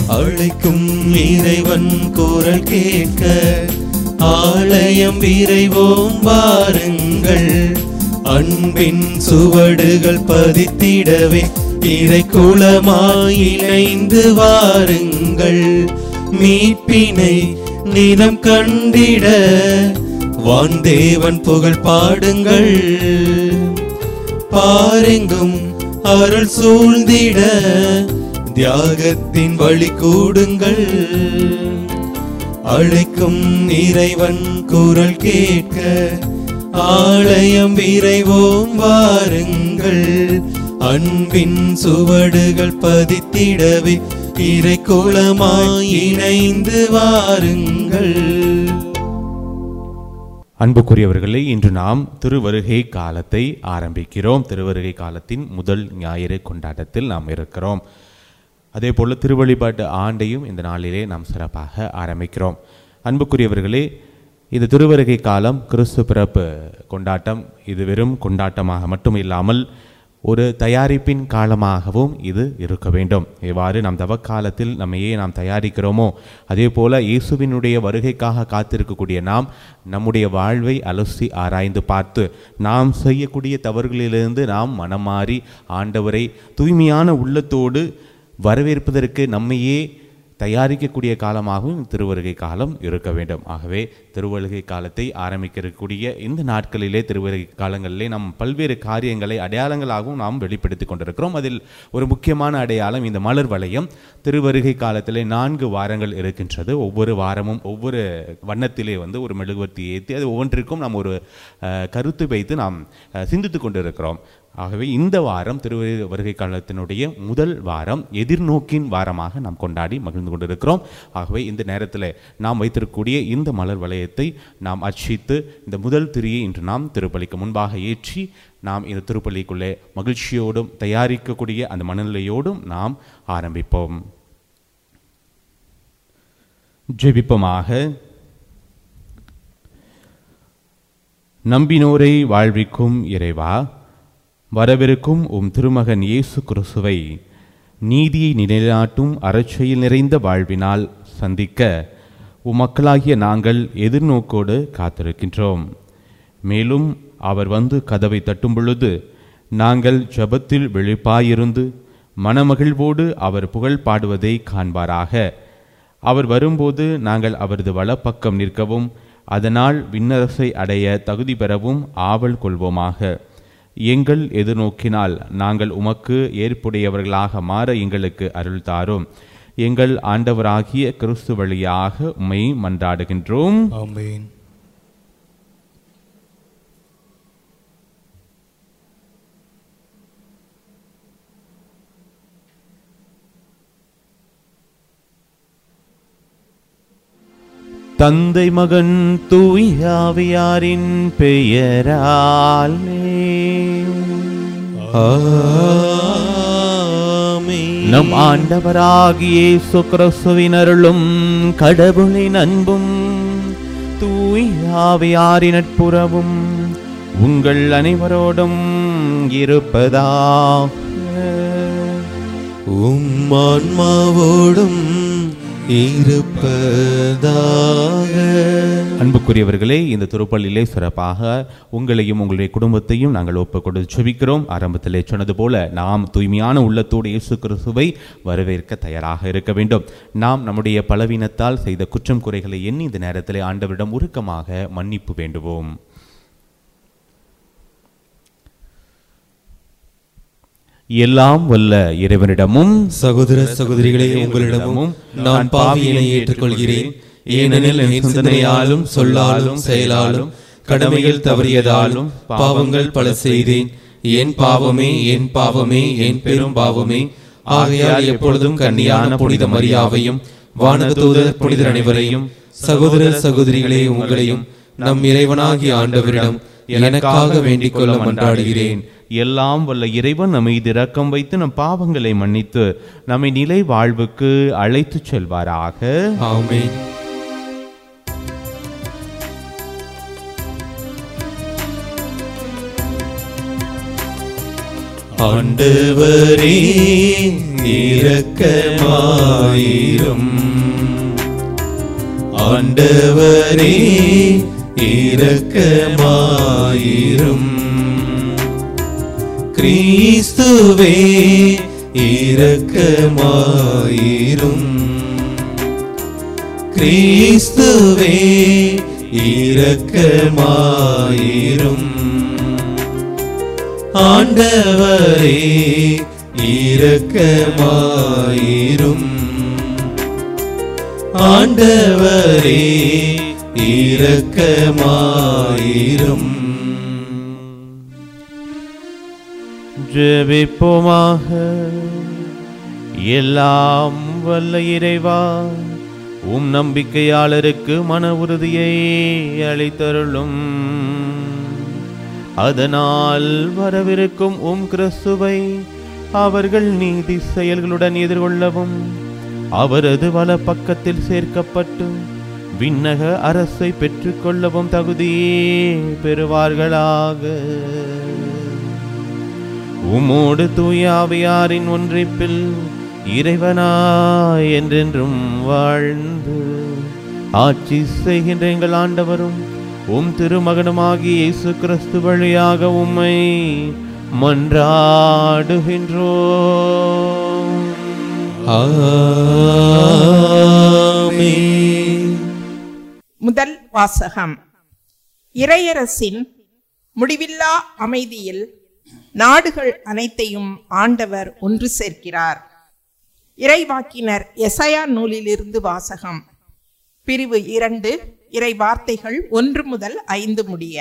அழைக்கும் இறைவன் குரல் கேட்க ஆலயம் விரைவோம் வாருங்கள் அன்பின் சுவடுகள் பதித்திடவே இறை குலமாய் இணைந்து வாருங்கள் மீட்பினை நிலம் கண்டிட வான்தேவன் புகழ் பாடுங்கள் பாரெங்கும் அருள் சூழ்ந்திட தியாகத்தின் வழி கூடுங்கள் அழைக்கும் இறைவன் குரல் கேட்க ஆலயம் விரைவோம் வாருங்கள் அன்பின் சுவடுகள் பதித்திடவே இறை குலமாய் இணைந்து வாருங்கள் அன்புக்குரியவர்களே இன்று நாம் திருவருகை காலத்தை ஆரம்பிக்கிறோம் திருவருகை காலத்தின் முதல் ஞாயிறு கொண்டாட்டத்தில் நாம் இருக்கிறோம் அதே போல திருவழிபாட்டு ஆண்டையும் இந்த நாளிலே நாம் சிறப்பாக ஆரம்பிக்கிறோம் அன்புக்குரியவர்களே இந்த திருவருகை காலம் கிறிஸ்து பிறப்பு கொண்டாட்டம் இது வெறும் கொண்டாட்டமாக மட்டும் இல்லாமல் ஒரு தயாரிப்பின் காலமாகவும் இது இருக்க வேண்டும் எவ்வாறு நாம் தவக்காலத்தில் நம்மையே நாம் தயாரிக்கிறோமோ அதே போல இயேசுவினுடைய வருகைக்காக காத்திருக்கக்கூடிய நாம் நம்முடைய வாழ்வை அலசி ஆராய்ந்து பார்த்து நாம் செய்யக்கூடிய தவறுகளிலிருந்து நாம் மனம் மாறி ஆண்டவரை தூய்மையான உள்ளத்தோடு வரவேற்பதற்கு நம்மையே தயாரிக்கக்கூடிய காலமாகவும் திருவருகை காலம் இருக்க வேண்டும் ஆகவே திருவருகை காலத்தை ஆரம்பிக்கக்கூடிய இந்த நாட்களிலே திருவருகை காலங்களிலே நாம் பல்வேறு காரியங்களை அடையாளங்களாகவும் நாம் வெளிப்படுத்தி கொண்டிருக்கிறோம் அதில் ஒரு முக்கியமான அடையாளம் இந்த மலர் வளையம் திருவருகை காலத்திலே நான்கு வாரங்கள் இருக்கின்றது ஒவ்வொரு வாரமும் ஒவ்வொரு வண்ணத்திலே வந்து ஒரு மெழுகுவர்த்தி ஏற்றி அது ஒவ்வொன்றிற்கும் நாம் ஒரு அஹ், கருத்து வைத்து நாம் அஹ், சிந்தித்துக் கொண்டிருக்கிறோம் ஆகவே இந்த வாரம் திரு வருகை காலத்தினுடைய முதல் வாரம் எதிர்நோக்கின் வாரமாக நாம் கொண்டாடி மகிழ்ந்து கொண்டிருக்கிறோம் ஆகவே இந்த நேரத்தில் நாம் வைத்திருக்கக்கூடிய இந்த மலர் வளையத்தை நாம் அர்ச்சித்து இந்த முதல் திரியை இன்று நாம் திருப்பலிக்கு முன்பாக ஏற்றி நாம் இந்த திருப்பலிக்குள்ளே மகிழ்ச்சியோடும் தயாரிக்கக்கூடிய அந்த மனநிலையோடும் நாம் ஆரம்பிப்போம் ஜெபிப்போமாக நம்பினோரை வாழ்விக்கும் இறைவா வரவிருக்கும் உம் திருமகன் இயேசு கிறிஸ்துவை நீதியை நிலைநாட்டும் அறச்செயல் நிறைந்த வாழ்வினால் சந்திக்க உம் மக்களாகிய நாங்கள் எதிர்நோக்கோடு காத்திருக்கின்றோம் மேலும் அவர் வந்து கதவை தட்டும் பொழுது நாங்கள் ஜெபத்தில் விழிப்பாயிருந்து மனமகிழ்வோடு அவர் புகழ் பாடுவதை காண்பாராக அவர் வரும்போது நாங்கள் அவரது வலப்பக்கம் நிற்கவும் அதனால் விண்ணரசை அடைய தகுதி பெறவும் ஆவல் கொள்வோமாக எங்கள் எதிர்நோக்கினால் நாங்கள் உமக்கு ஏற்புடையவர்களாக மாற எங்களுக்கு அருள் தாரும் எங்கள் ஆண்டவராகிய கிறிஸ்து வழியாக உம்மை மன்றாடுகின்றோம் ஆமென் தந்தை மகன் தூயாவியாரின் பெயராலே ஆமென் நம் ஆண்டவராகிய இயேசு கிறிஸ்துவின் அருளும் கடவுளின் அன்பும் தூயாவியாரின் நட்புறவும் உங்கள் அனைவரோடும் இருப்பதாக உம் ஆன்மாவோடும் இருப்பதாக அன்புக்குரியவர்களே இந்த திருப்பலிலே சிறப்பாக உங்களையும் உங்களுடைய குடும்பத்தையும் நாங்கள் ஒப்புக் கொடுத்து செபிக்கிறோம் ஆரம்பத்திலே சொன்னது போல நாம் தூய்மையான உள்ளத்தோடு இயேசு கிறிஸ்துவை வரவேற்க தயாராக இருக்க வேண்டும் நாம் நம்முடைய பலவீனத்தால் செய்த குற்றம் குறைகளை எண்ணி இந்த நேரத்திலே ஆண்டவரிடம் உருக்கமாக மன்னிப்பு வேண்டுவோம் எல்லாம் வல்ல இறைவனிடமும் சகோதர சகோதரிகளே உங்களிடமும் நான் பாவியினை ஏற்றுக்கொள்கிறேன் ஏனெனில் என் சிந்தனையாலும் சொல்லாலும் செயலாலும் கடமைகள் தவறியதாலும் பாவங்கள் பல செய்தேன் என் பாவமே என் பாவமே என் பெரும் பாவமே ஆகையால் எப்பொழுதும் கன்னியான புனித மரியாவையும் வானதூதர் புனிதர் அனைவரையும் சகோதர சகோதரிகளே உங்களையும் நம் இறைவனாகிய ஆண்டவரிடம் எனக்காக வேண்டிக் கொள்ள மன்றாடுகிறேன் எல்லாம் வல்ல இறைவன் நம்மை இரக்கம் வைத்து நம் பாவங்களை மன்னித்து நம்மை நிலை வாழ்வுக்கு அழைத்துச் செல்வாராக ஆமென் ஆண்டவரே இரக்கமாயிரும் ஆண்டவரே இரக்கமாயிரும் கிறிஸ்துவே இரக்கமாயிரும் கிறிஸ்துவே இரக்கமாயிரும் ஆண்டவரே இரக்கமாயிரும் ஆண்டவரே இரக்கமாயிரும் ஜெபிப்போமாக எல்லாம் வல்ல இறைவா உம் நம்பிக்கையாளருக்கு மன உறுதியை அளித்தருளும் அதனால் வரவிருக்கும் உம் கிறிஸ்துவை அவர்கள் நீதி செயல்களுடன் எதிர்கொள்ளவும் அவரது வல பக்கத்தில் சேர்க்கப்பட்டு விண்ணக அரசை பெற்றுக்கொள்ளவும் தகுதியே பெறுவார்களாக உமோடு தூயாவியாரின் ஒன்றிப்பில் இறைவனாய் என்றென்றும் வாழ்ந்து ஆட்சி செய்கின்ற எங்கள் ஆண்டவரும் உம் திருமகனுமாகி இயேசு கிறிஸ்து வழியாக உம்மை மன்றாடுகின்றோம் ஆமென் முதல் வாசகம் இறையரசின் முடிவில்லா அமைதியில் நாடுகள் அனைத்தையும் ஆண்டவர் ஒன்று சேர்க்கிறார் இறைவாக்கினர் எசையா நூலிலிருந்து வாசகம் பிரிவு இரண்டு இறை வார்த்தைகள் ஒன்று முதல் ஐந்து முடிய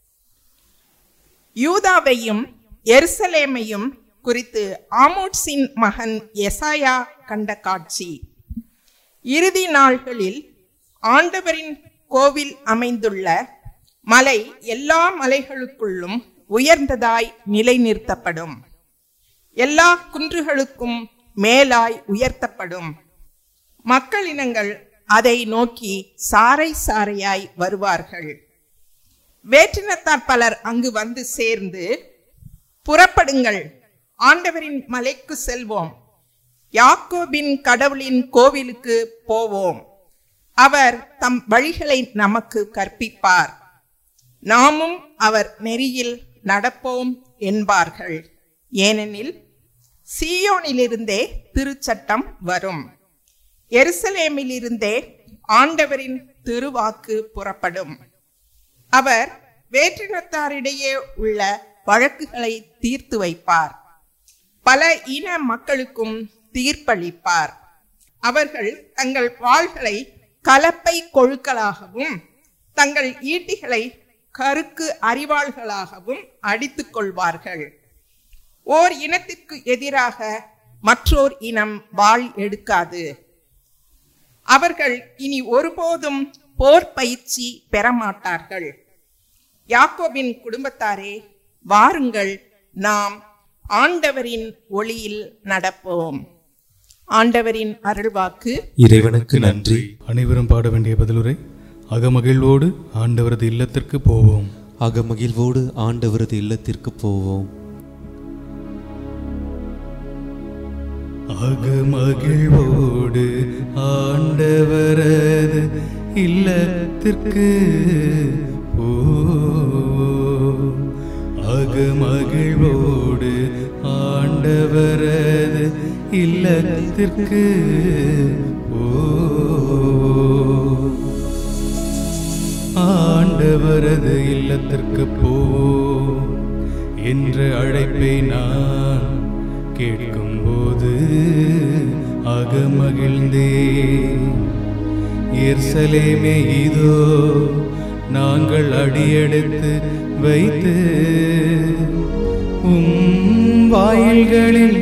யூதாவையும் எருசலேமையும் குறித்து ஆமோட்ஸின் மகன் எசாயா கண்ட காட்சி இறுதி நாள்களில் ஆண்டவரின் கோவில் அமைந்துள்ள மலை எல்லா மலைகளுக்குள்ளும் உயர்ந்ததாய் நிலைநிறுத்தப்படும் எல்லா குன்றுகளுக்கும் மேலாய் உயர்த்தப்படும் மக்களினங்கள் அதை நோக்கி சாறை சாறையாய் வருவார்கள் வேற்றினத்தார் பலர் அங்கு வந்து சேர்ந்து புறப்படுங்கள் ஆண்டவரின் மலைக்கு செல்வோம் யாக்கோபின் கடவுளின் கோவிலுக்கு போவோம் அவர் தம் வழிகளை நமக்கு கற்பிப்பார் நாமும் அவர் நெறியில் நடப்போம் என்பார்கள் ஏனெனில் சீயோனிலிருந்தே திருச்சட்டம் வரும் எருசலேமிலிருந்தே ஆண்டவரின் திருவாக்கு புறப்படும் அவர் வேற்றினத்தாரிடையே உள்ள வழக்குகளை தீர்த்து வைப்பார் பல இன மக்களுக்கும் தீர்ப்பளிப்பார் அவர்கள் தங்கள் வாள்களை கலப்பை கொழுக்களாகவும் தங்கள் ஈட்டிகளை கருக்கு அறிவாள்களாகவும் அடித்துக் கொள்வார்கள் ஓர் இனத்திற்கு எதிராக மற்றோர் இனம் வாள் எடுக்காது அவர்கள் இனி ஒருபோதும் போர் பயிற்சி பெறமாட்டார்கள் யாக்கோபின் குடும்பத்தாரே வாருங்கள் நாம் ஆண்டவரின் ஒளியில் நடப்போம் ஆண்டவரின் அருள்வாக்கு இறைவனுக்கு நன்றி அனைவரும் பாட வேண்டிய பதிலுரை அகமகிழ்வோடு ஆண்டவரது இல்லத்திற்கு போவோம் அகமகிழ்வோடு ஆண்டவரது இல்லத்திற்கு போவோம் அகமகிழ்வோடு ஆண்டவரது இல்லத்திற்கு போவோம் அகமகிழ்வோடு ஆண்டவரது இல்லத்திற்கு போவோம் ஆண்டவரது இல்லத்திற்கு போ என்ற அழைப்பை நான் கேட்கும்போது அகமகிழ்ந்தே எர்சலேமே இதோ நாங்கள் அடியெடுத்து வைத்து உம் வாயில்களில்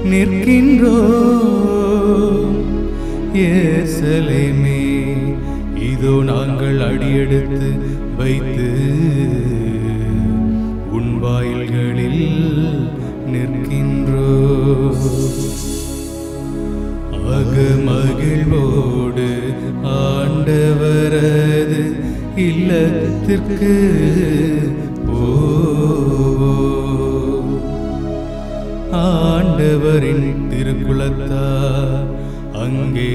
நிற்கின்றோம் எருசலேமே இதோ நாங்கள் அடியெடுத்து வைத்து உன் வாயில்களில் நிற்கின்றோ அகமகிழ்வோடு ஆண்டவரது இல்லத்திற்கு போ ஆண்டவர் ஆண்டவரின் திருக்குலத்தார் அங்கே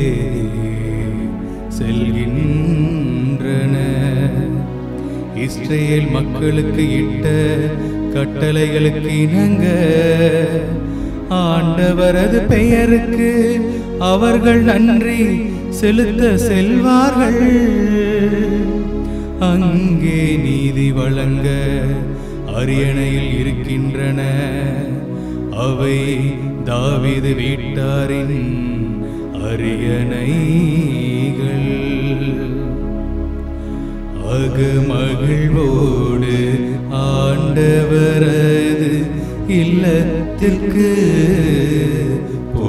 செல்கின்றன இஸ்ரேல் மக்களுக்கு இட்ட கட்டளைகளுக்கு இணங்க ஆண்டவரது பெயருக்கு அவர்கள் நன்றி செலுத்த செல்வார்கள் அங்கே நீதி வழங்க அரியணையில் இருக்கின்றன அவை தாவீது வீட்டாரின் அரியணைகள் அகமகிழ்வோடு ஆண்டவரது இல்லத்திற்கு போ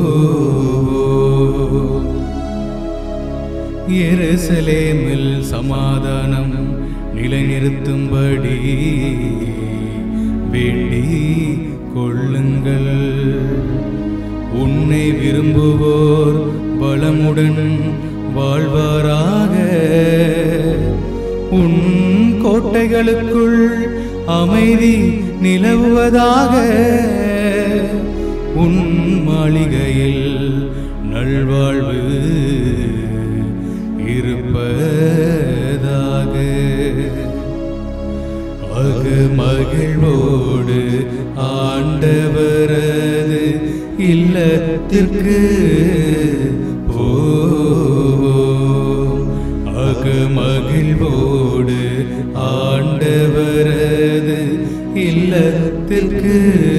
எருசலேமில் சமாதானம் நிலைநிறுத்தும்படி வேண்டி கொள்ளுங்கள் உன்னை விரும்புவோர் பலமுடன் வாழ்வாராக உன் கோட்டைகளுக்குள் அமைதி நிலவுவதாக உன் மாளிகையில் நல்வாழ்வு இருப்பதாக அகு மகிழ்வோடு ஆண்டவரது இல்லத்திற்கு போவோம் அகு மகிழ்வோடு ஆண்டவரது இல்லத்திற்கு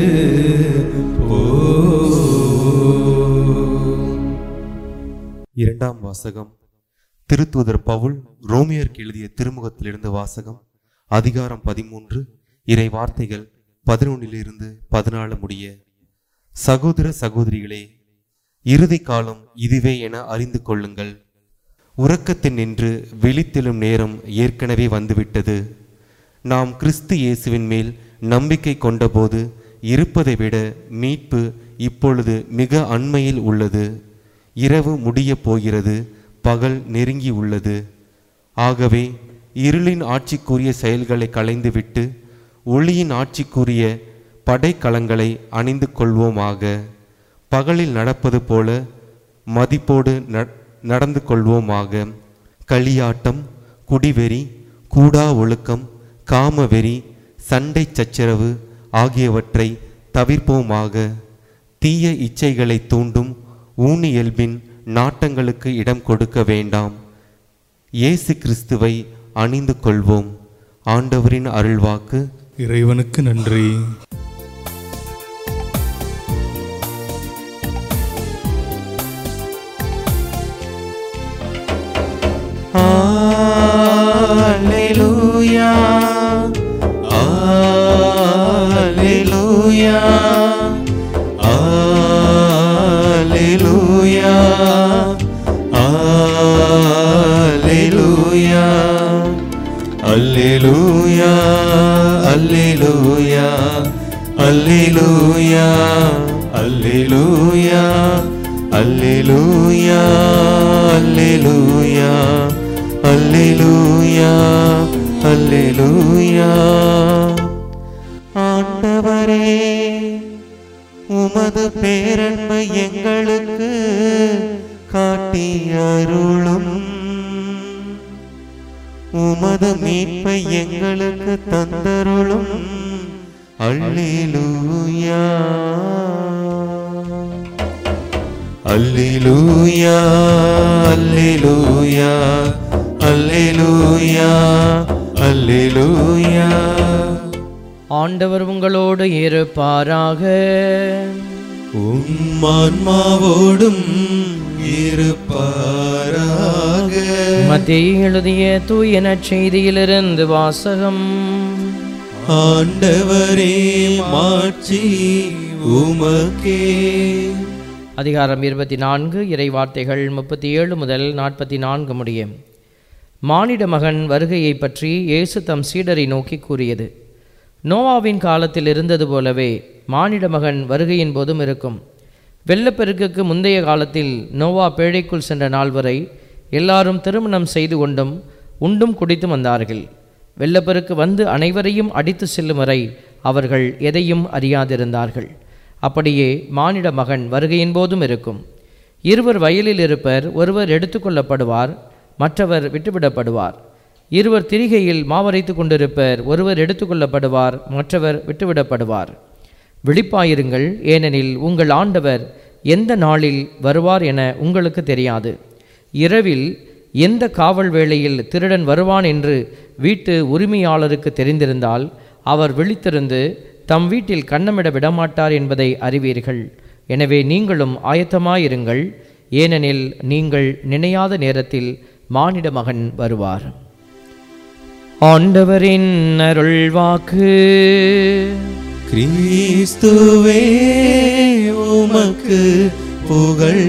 போவோம் இரண்டாம் வாசகம் திருத்தூதர் பவுல் ரோமியருக்கு எழுதிய திருமுகத்திலிருந்து வாசகம் அதிகாரம் பதிமூன்று இறை வார்த்தைகள் பதினொன்னிலிருந்து பதினாலு முடிய சகோதர சகோதரிகளே இறுதி காலம் இதுவே என அறிந்து கொள்ளுங்கள் உறக்கத்தில் நின்று விழித்தெழும் நேரம் ஏற்கனவே வந்துவிட்டது நாம் கிறிஸ்து இயேசுவின் மேல் நம்பிக்கை கொண்டபோது இருப்பதை விட மீட்பு இப்பொழுது மிக அண்மையில் உள்ளது இரவு முடியப் போகிறது பகல் நெருங்கி உள்ளது ஆகவே இருளின் ஆட்சிக்குரிய செயல்களை களைந்துவிட்டு ஒளியின் ஆட்சிக்குரிய படைக்கலங்களை அணிந்து கொள்வோமாக பகலில் நடப்பது போல மதிப்போடு ந- நடந்து கொள்வோமாக களியாட்டம் குடிவெறி கூடா ஒழுக்கம் காமவெறி சண்டை சச்சரவு ஆகியவற்றை தவிர்ப்போமாக தீய இச்சைகளை தூண்டும் ஊனியல்பின் நாட்டங்களுக்கு இடம் கொடுக்க வேண்டாம் இயேசு கிறிஸ்துவை அணிந்து கொள்வோம் ஆண்டவரின் அருள்வாக்கு இறைவனுக்கு நன்றி Alleluia. Alleluia. Alleluia. Alleluia. Alleluia. Alleluia. Alleluia. Alleluia. Alleluia. Alleluia. அல்லேலூயா அல்லேலூயா ஆண்டவரே உமது பேரன்பை எங்களுக்கு காட்டி அருளும் உமது மீட்பை எங்களுக்கு தந்தருளும் அல்லேலூயா அல்லேலூயா அல்லேலூயா அல்லேலூயா அல்லேலூயா ஆண்டவர் உங்களோடு இருப்பாராக உம்மான்மாவோடும் இருப்பாராக மத்திய எழுதிய தூய நற்செய்தியிலிருந்து வாசகம் ஆண்டவரே மாட்சி உமக்கே அதிகாரம் இருபத்தி நான்கு இறை வார்த்தைகள் முப்பத்தி ஏழு முதல் நாற்பத்தி நான்கு முடியும் மானிட மகன் வருகையை பற்றி இயேசு தம் சீடரை நோக்கி கூறியது நோவாவின் காலத்தில் இருந்தது போலவே மானிட மகன் வருகையின் போதும் இருக்கும் வெள்ளப்பெருக்குக்கு முந்தைய காலத்தில் நோவா பேழைக்குள் சென்ற நாள் வரை எல்லாரும் திருமணம் செய்து கொண்டும் உண்டும் குடித்தும் வந்தார்கள் வெள்ளப்பெருக்கு வந்து அனைவரையும் அடித்து செல்லும் வரை அவர்கள் எதையும் அறியாதிருந்தார்கள் அப்படியே மானிட மகன் வருகையின் போதும் இருக்கும் இருவர் வயலில் இருப்பர் ஒருவர் எடுத்துக்கொள்ளப்படுவார் மற்றவர் விட்டுவிடப்படுவார் இருவர் திரிகையில் மாவரைத்து கொண்டிருப்பர் ஒருவர் எடுத்துக்கொள்ளப்படுவார் மற்றவர் விட்டுவிடப்படுவார் விழிப்பாயிருங்கள் ஏனெனில் உங்கள் ஆண்டவர் எந்த நாளில் வருவார் என உங்களுக்கு தெரியாது இரவில் எந்த காவல் வேளையில் திருடன் வருவான் என்று வீட்டு உரிமையாளருக்கு தெரிந்திருந்தால் அவர் விழித்திருந்து தம் வீட்டில் கன்னமிட விடமாட்டார் என்பதை அறிவீர்கள் எனவே நீங்களும் ஆயத்தமாயிருங்கள் ஏனெனில் நீங்கள் நினையாத நேரத்தில் மானிட மகன் வருவார் ஆண்டவரின் அருள்வாக்கு கிறிஸ்துவே உமக்கு புகழ்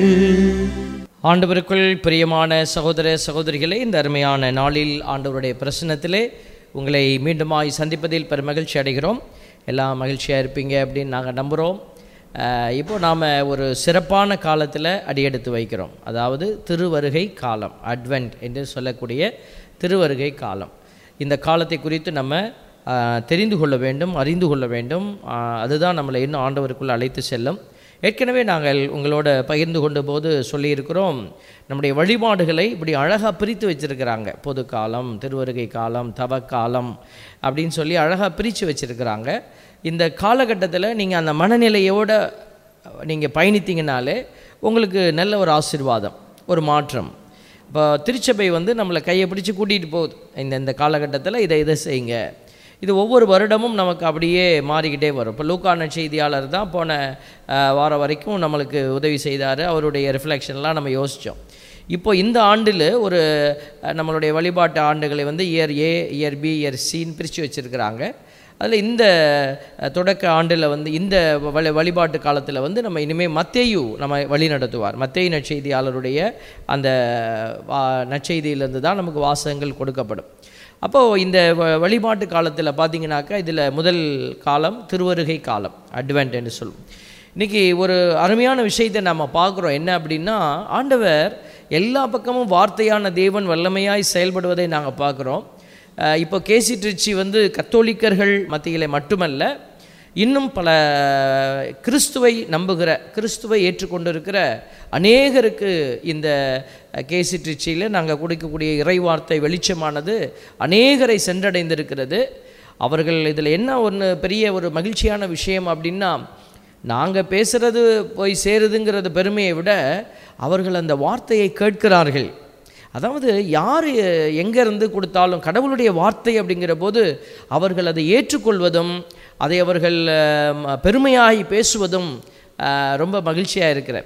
ஆண்டவருக்குள் பிரியமான சகோதர சகோதரிகளே இந்த அருமையான நாளில் ஆண்டவருடைய பிரசன்னத்திலே உங்களை மீண்டுமாய் சந்திப்பதில் பெரும் மகிழ்ச்சி அடைகிறோம் எல்லாம் மகிழ்ச்சியாக இருப்பீங்க அப்படின்னு நாங்கள் நம்புகிறோம் அஹ், இப்போ நாம் ஒரு சிறப்பான காலத்தில் அடியெடுத்து வைக்கிறோம் அதாவது திருவருகை காலம் அட்வென்ட் என்று சொல்லக்கூடிய திருவருகை காலம் இந்த காலத்தை குறித்து நம்ம அஹ், தெரிந்து கொள்ள வேண்டும் அறிந்து கொள்ள வேண்டும் அஹ், அதுதான் நம்மளை இன்னும் ஆண்டவருக்குள் அழைத்து செல்லும் ஏற்கனவே நாங்கள் உங்களோட பகிர்ந்து கொண்ட போது சொல்லியிருக்கிறோம் நம்முடைய வழிபாடுகளை இப்படி அழகாக பிரித்து வச்சிருக்கிறாங்க பொது காலம் திருவருகை காலம் தவக்காலம் அப்படின்னு சொல்லி அழகாக பிரித்து வச்சிருக்கிறாங்க இந்த காலகட்டத்தில் நீங்கள் அந்த மனநிலையோட நீங்கள் பயணித்தீங்கனாலே உங்களுக்கு நல்ல ஒரு ஆசீர்வாதம் ஒரு மாற்றம் இப்போ திருச்சபை வந்து நம்மளை கையை பிடிச்சி கூட்டிகிட்டு போகுது இந்த இந்த காலகட்டத்தில் இதை இதை செய்யுங்க இது ஒவ்வொரு வருடமும் நமக்கு அப்படியே மாறிக்கிட்டே வரும் இப்போ லூக்கான செய்தியாளர் தான் போன அஹ், வாரம் வரைக்கும் நம்மளுக்கு உதவி செய்தார் அவருடைய ரிஃப்ளெக்ஷன்லாம் நம்ம யோசித்தோம் இப்போ இந்த ஆண்டில் ஒரு அஹ், நம்மளுடைய வழிபாட்டு ஆண்டுகளை வந்து year A year B year சின்னு பிரித்து வச்சுருக்கிறாங்க அதில் இந்த அஹ், தொடக்க ஆண்டில் வந்து இந்த வழி வழிபாட்டு காலத்தில் வந்து நம்ம இனிமேல் மத்தேயு நம்ம வழி நடத்துவார் மத்தேயு நற்செய்தியாளருடைய அந்த வா நற்செய்தியிலேருந்து தான் நமக்கு வாசகங்கள் கொடுக்கப்படும் அப்போது இந்த வ- வழிபாட்டு காலத்தில் பார்த்தீங்கன்னாக்கா இதில் முதல் காலம் திருவருகை காலம் அட்வென்ட் என்று சொல்லுவோம் இன்றைக்கி ஒரு அருமையான விஷயத்தை நம்ம பார்க்குறோம் என்ன அப்படின்னா ஆண்டவர் எல்லா பக்கமும் வார்த்தையான தேவன் வல்லமையாய் செயல்படுவதை நாங்கள் பார்க்குறோம் அஹ் இப்போ கேசி ட்ரிச்சி வந்து கத்தோலிக்கர்கள் மத்தியிலே மட்டுமல்ல இன்னும் பல கிறிஸ்துவை நம்புகிற கிறிஸ்துவை ஏற்றுக்கொண்டிருக்கிற அநேகருக்கு இந்த கேசி ட்ரிச்சியில் நாங்கள் கொடுக்கக்கூடிய இறைவார்த்தை வெளிச்சமானது அநேகரை சென்றடைந்திருக்கிறது அவர்கள் இதில் என்ன ஒன்று பெரிய ஒரு மகிழ்ச்சியான விஷயம் அப்படின்னா நாங்கள் பேசுகிறது போய் சேருதுங்கிறது பெருமையை விட அவர்கள் அந்த வார்த்தையை கேட்கிறார்கள் அதாவது யார் எங்கேருந்து கொடுத்தாலும் கடவுளுடைய வார்த்தை அப்படிங்கிற போது அவர்கள் அதை ஏற்றுக்கொள்வதும் அதை அவர்கள் அஹ், பெருமையாகி பேசுவதும் அஹ், ரொம்ப மகிழ்ச்சியாக இருக்கிற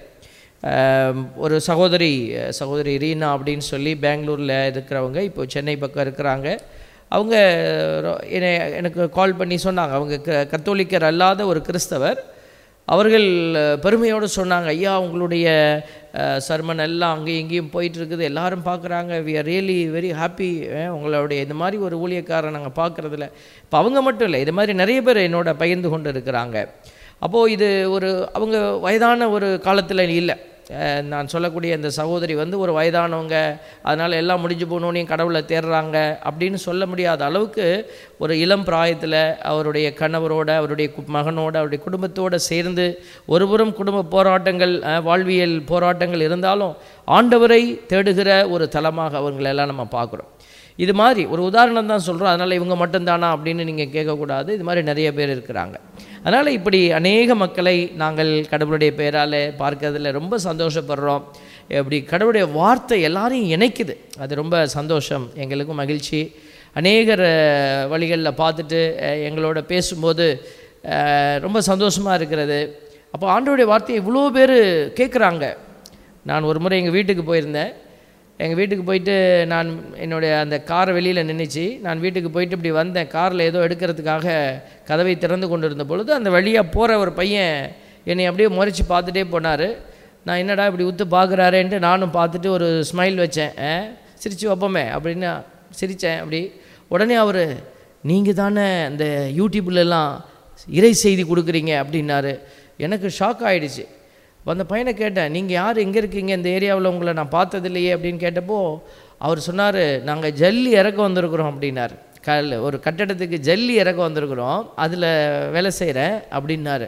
அஹ், ஒரு சகோதரி சகோதரி ரீனா அப்படின்னு சொல்லி பெங்களூரில் இருக்கிறவங்க இப்போ சென்னை பக்கம் இருக்கிறாங்க அவங்க ரொ- என்னை எனக்கு கால் பண்ணி சொன்னாங்க அவங்க க கத்தோலிக்கர் அல்லாத ஒரு கிறிஸ்தவர் அவர்கள் அஹ், பெருமையோடு சொன்னாங்க ஐயா உங்களுடைய அஹ், சர்மன் எல்லாம் அங்கேயும் இங்கேயும் போயிட்டு இருக்குது எல்லாரும் பார்க்குறாங்க we are really very happy உங்களுடைய இந்த மாதிரி ஒரு ஊழியக்காரரை நாங்கள் பார்க்குறதுல இப்போ அவங்க மட்டும் இல்லை இது மாதிரி நிறைய பேர் என்னோட பகிர்ந்து கொண்டு இருக்கிறாங்க அப்போது இது ஒரு அவங்க வயதான ஒரு காலத்தில் இல்லை அஹ், நான் சொல்லக்கூடிய இந்த சகோதரி வந்து ஒரு வயதானவங்க அதனால் எல்லாம் முடிஞ்சு போகணுன்னு கடவுளை தேடுறாங்க அப்படின்னு சொல்ல முடியாத அளவுக்கு ஒரு இளம் பிராயத்தில் அவருடைய கணவரோட அவருடைய கு- மகனோட அவருடைய குடும்பத்தோடு சேர்ந்து ஒருபுறம் குடும்ப போராட்டங்கள் அஹ், வாழ்வியல் போராட்டங்கள் இருந்தாலும் ஆண்டவரை தேடுகிற ஒரு தலமாக அவங்களெல்லாம் நம்ம பார்க்குறோம் இது மாதிரி ஒரு உதாரணம் தான் சொல்கிறோம் அதனால் இவங்க மட்டும்தானா அப்படின்னு நீங்கள் கேட்கக்கூடாது இது மாதிரி நிறைய பேர் இருக்கிறாங்க அதனால் இப்படி அநேக மக்களை நாங்கள் கடவுளுடைய பெயரால் பார்க்கறதுல ரொம்ப சந்தோஷப்படுறோம் இப்படி கடவுளுடைய வார்த்தை எல்லாரையும் இணைக்குது அது ரொம்ப சந்தோஷம் எங்களுக்கும் மகிழ்ச்சி அநேகர் வழிகளில் பார்த்துட்டு அஹ், எங்களோட பேசும்போது அஹ், ரொம்ப சந்தோஷமாக இருக்கிறது அப்போ ஆண்டவருடைய வார்த்தையை இவ்வளோ பேர் கேட்குறாங்க நான் ஒரு முறை எங்கள் வீட்டுக்கு போயிருந்தேன் எங்கள் வீட்டுக்கு போயிட்டு நான் என்னுடைய அந்த காரை வெளியில் நின்றுச்சு நான் வீட்டுக்கு போயிட்டு இப்படி வந்தேன் காரில் ஏதோ எடுக்கிறதுக்காக கதவை திறந்து கொண்டு இருந்த பொழுது அந்த வழியாக போகிற ஒரு பையன் என்னை அப்படியே முறைச்சி பார்த்துட்டே போனார் நான் என்னடா இப்படி உத்து பார்க்குறாரேன்ட்டு நானும் பார்த்துட்டு ஒரு ஸ்மைல் வச்சேன் "ஆ, சிரிச்சு வைப்போமே அப்படின்னு சிரித்தேன் அப்படி உடனே அவர் நீங்கள் தானே அந்த யூடியூப்லலாம் இறை செய்தி கொடுக்குறீங்க அப்படின்னாரு எனக்கு ஷாக் ஆயிடுச்சு அப்ப அந்த பையனை கேட்டேன் நீங்கள் யார் எங்கே இருக்கீங்க இந்த ஏரியாவில் உங்களை நான் பார்த்ததில்லையே அப்படின்னு கேட்டப்போ அவர் சொன்னார் நாங்கள் ஜல்லி இறக்க வந்திருக்கிறோம் அப்படின்னார் கல் ஒரு கட்டடத்துக்கு ஜல்லி இறக்க வந்திருக்கிறோம் அதில் வேலை செய்கிறேன் அப்படின்னாரு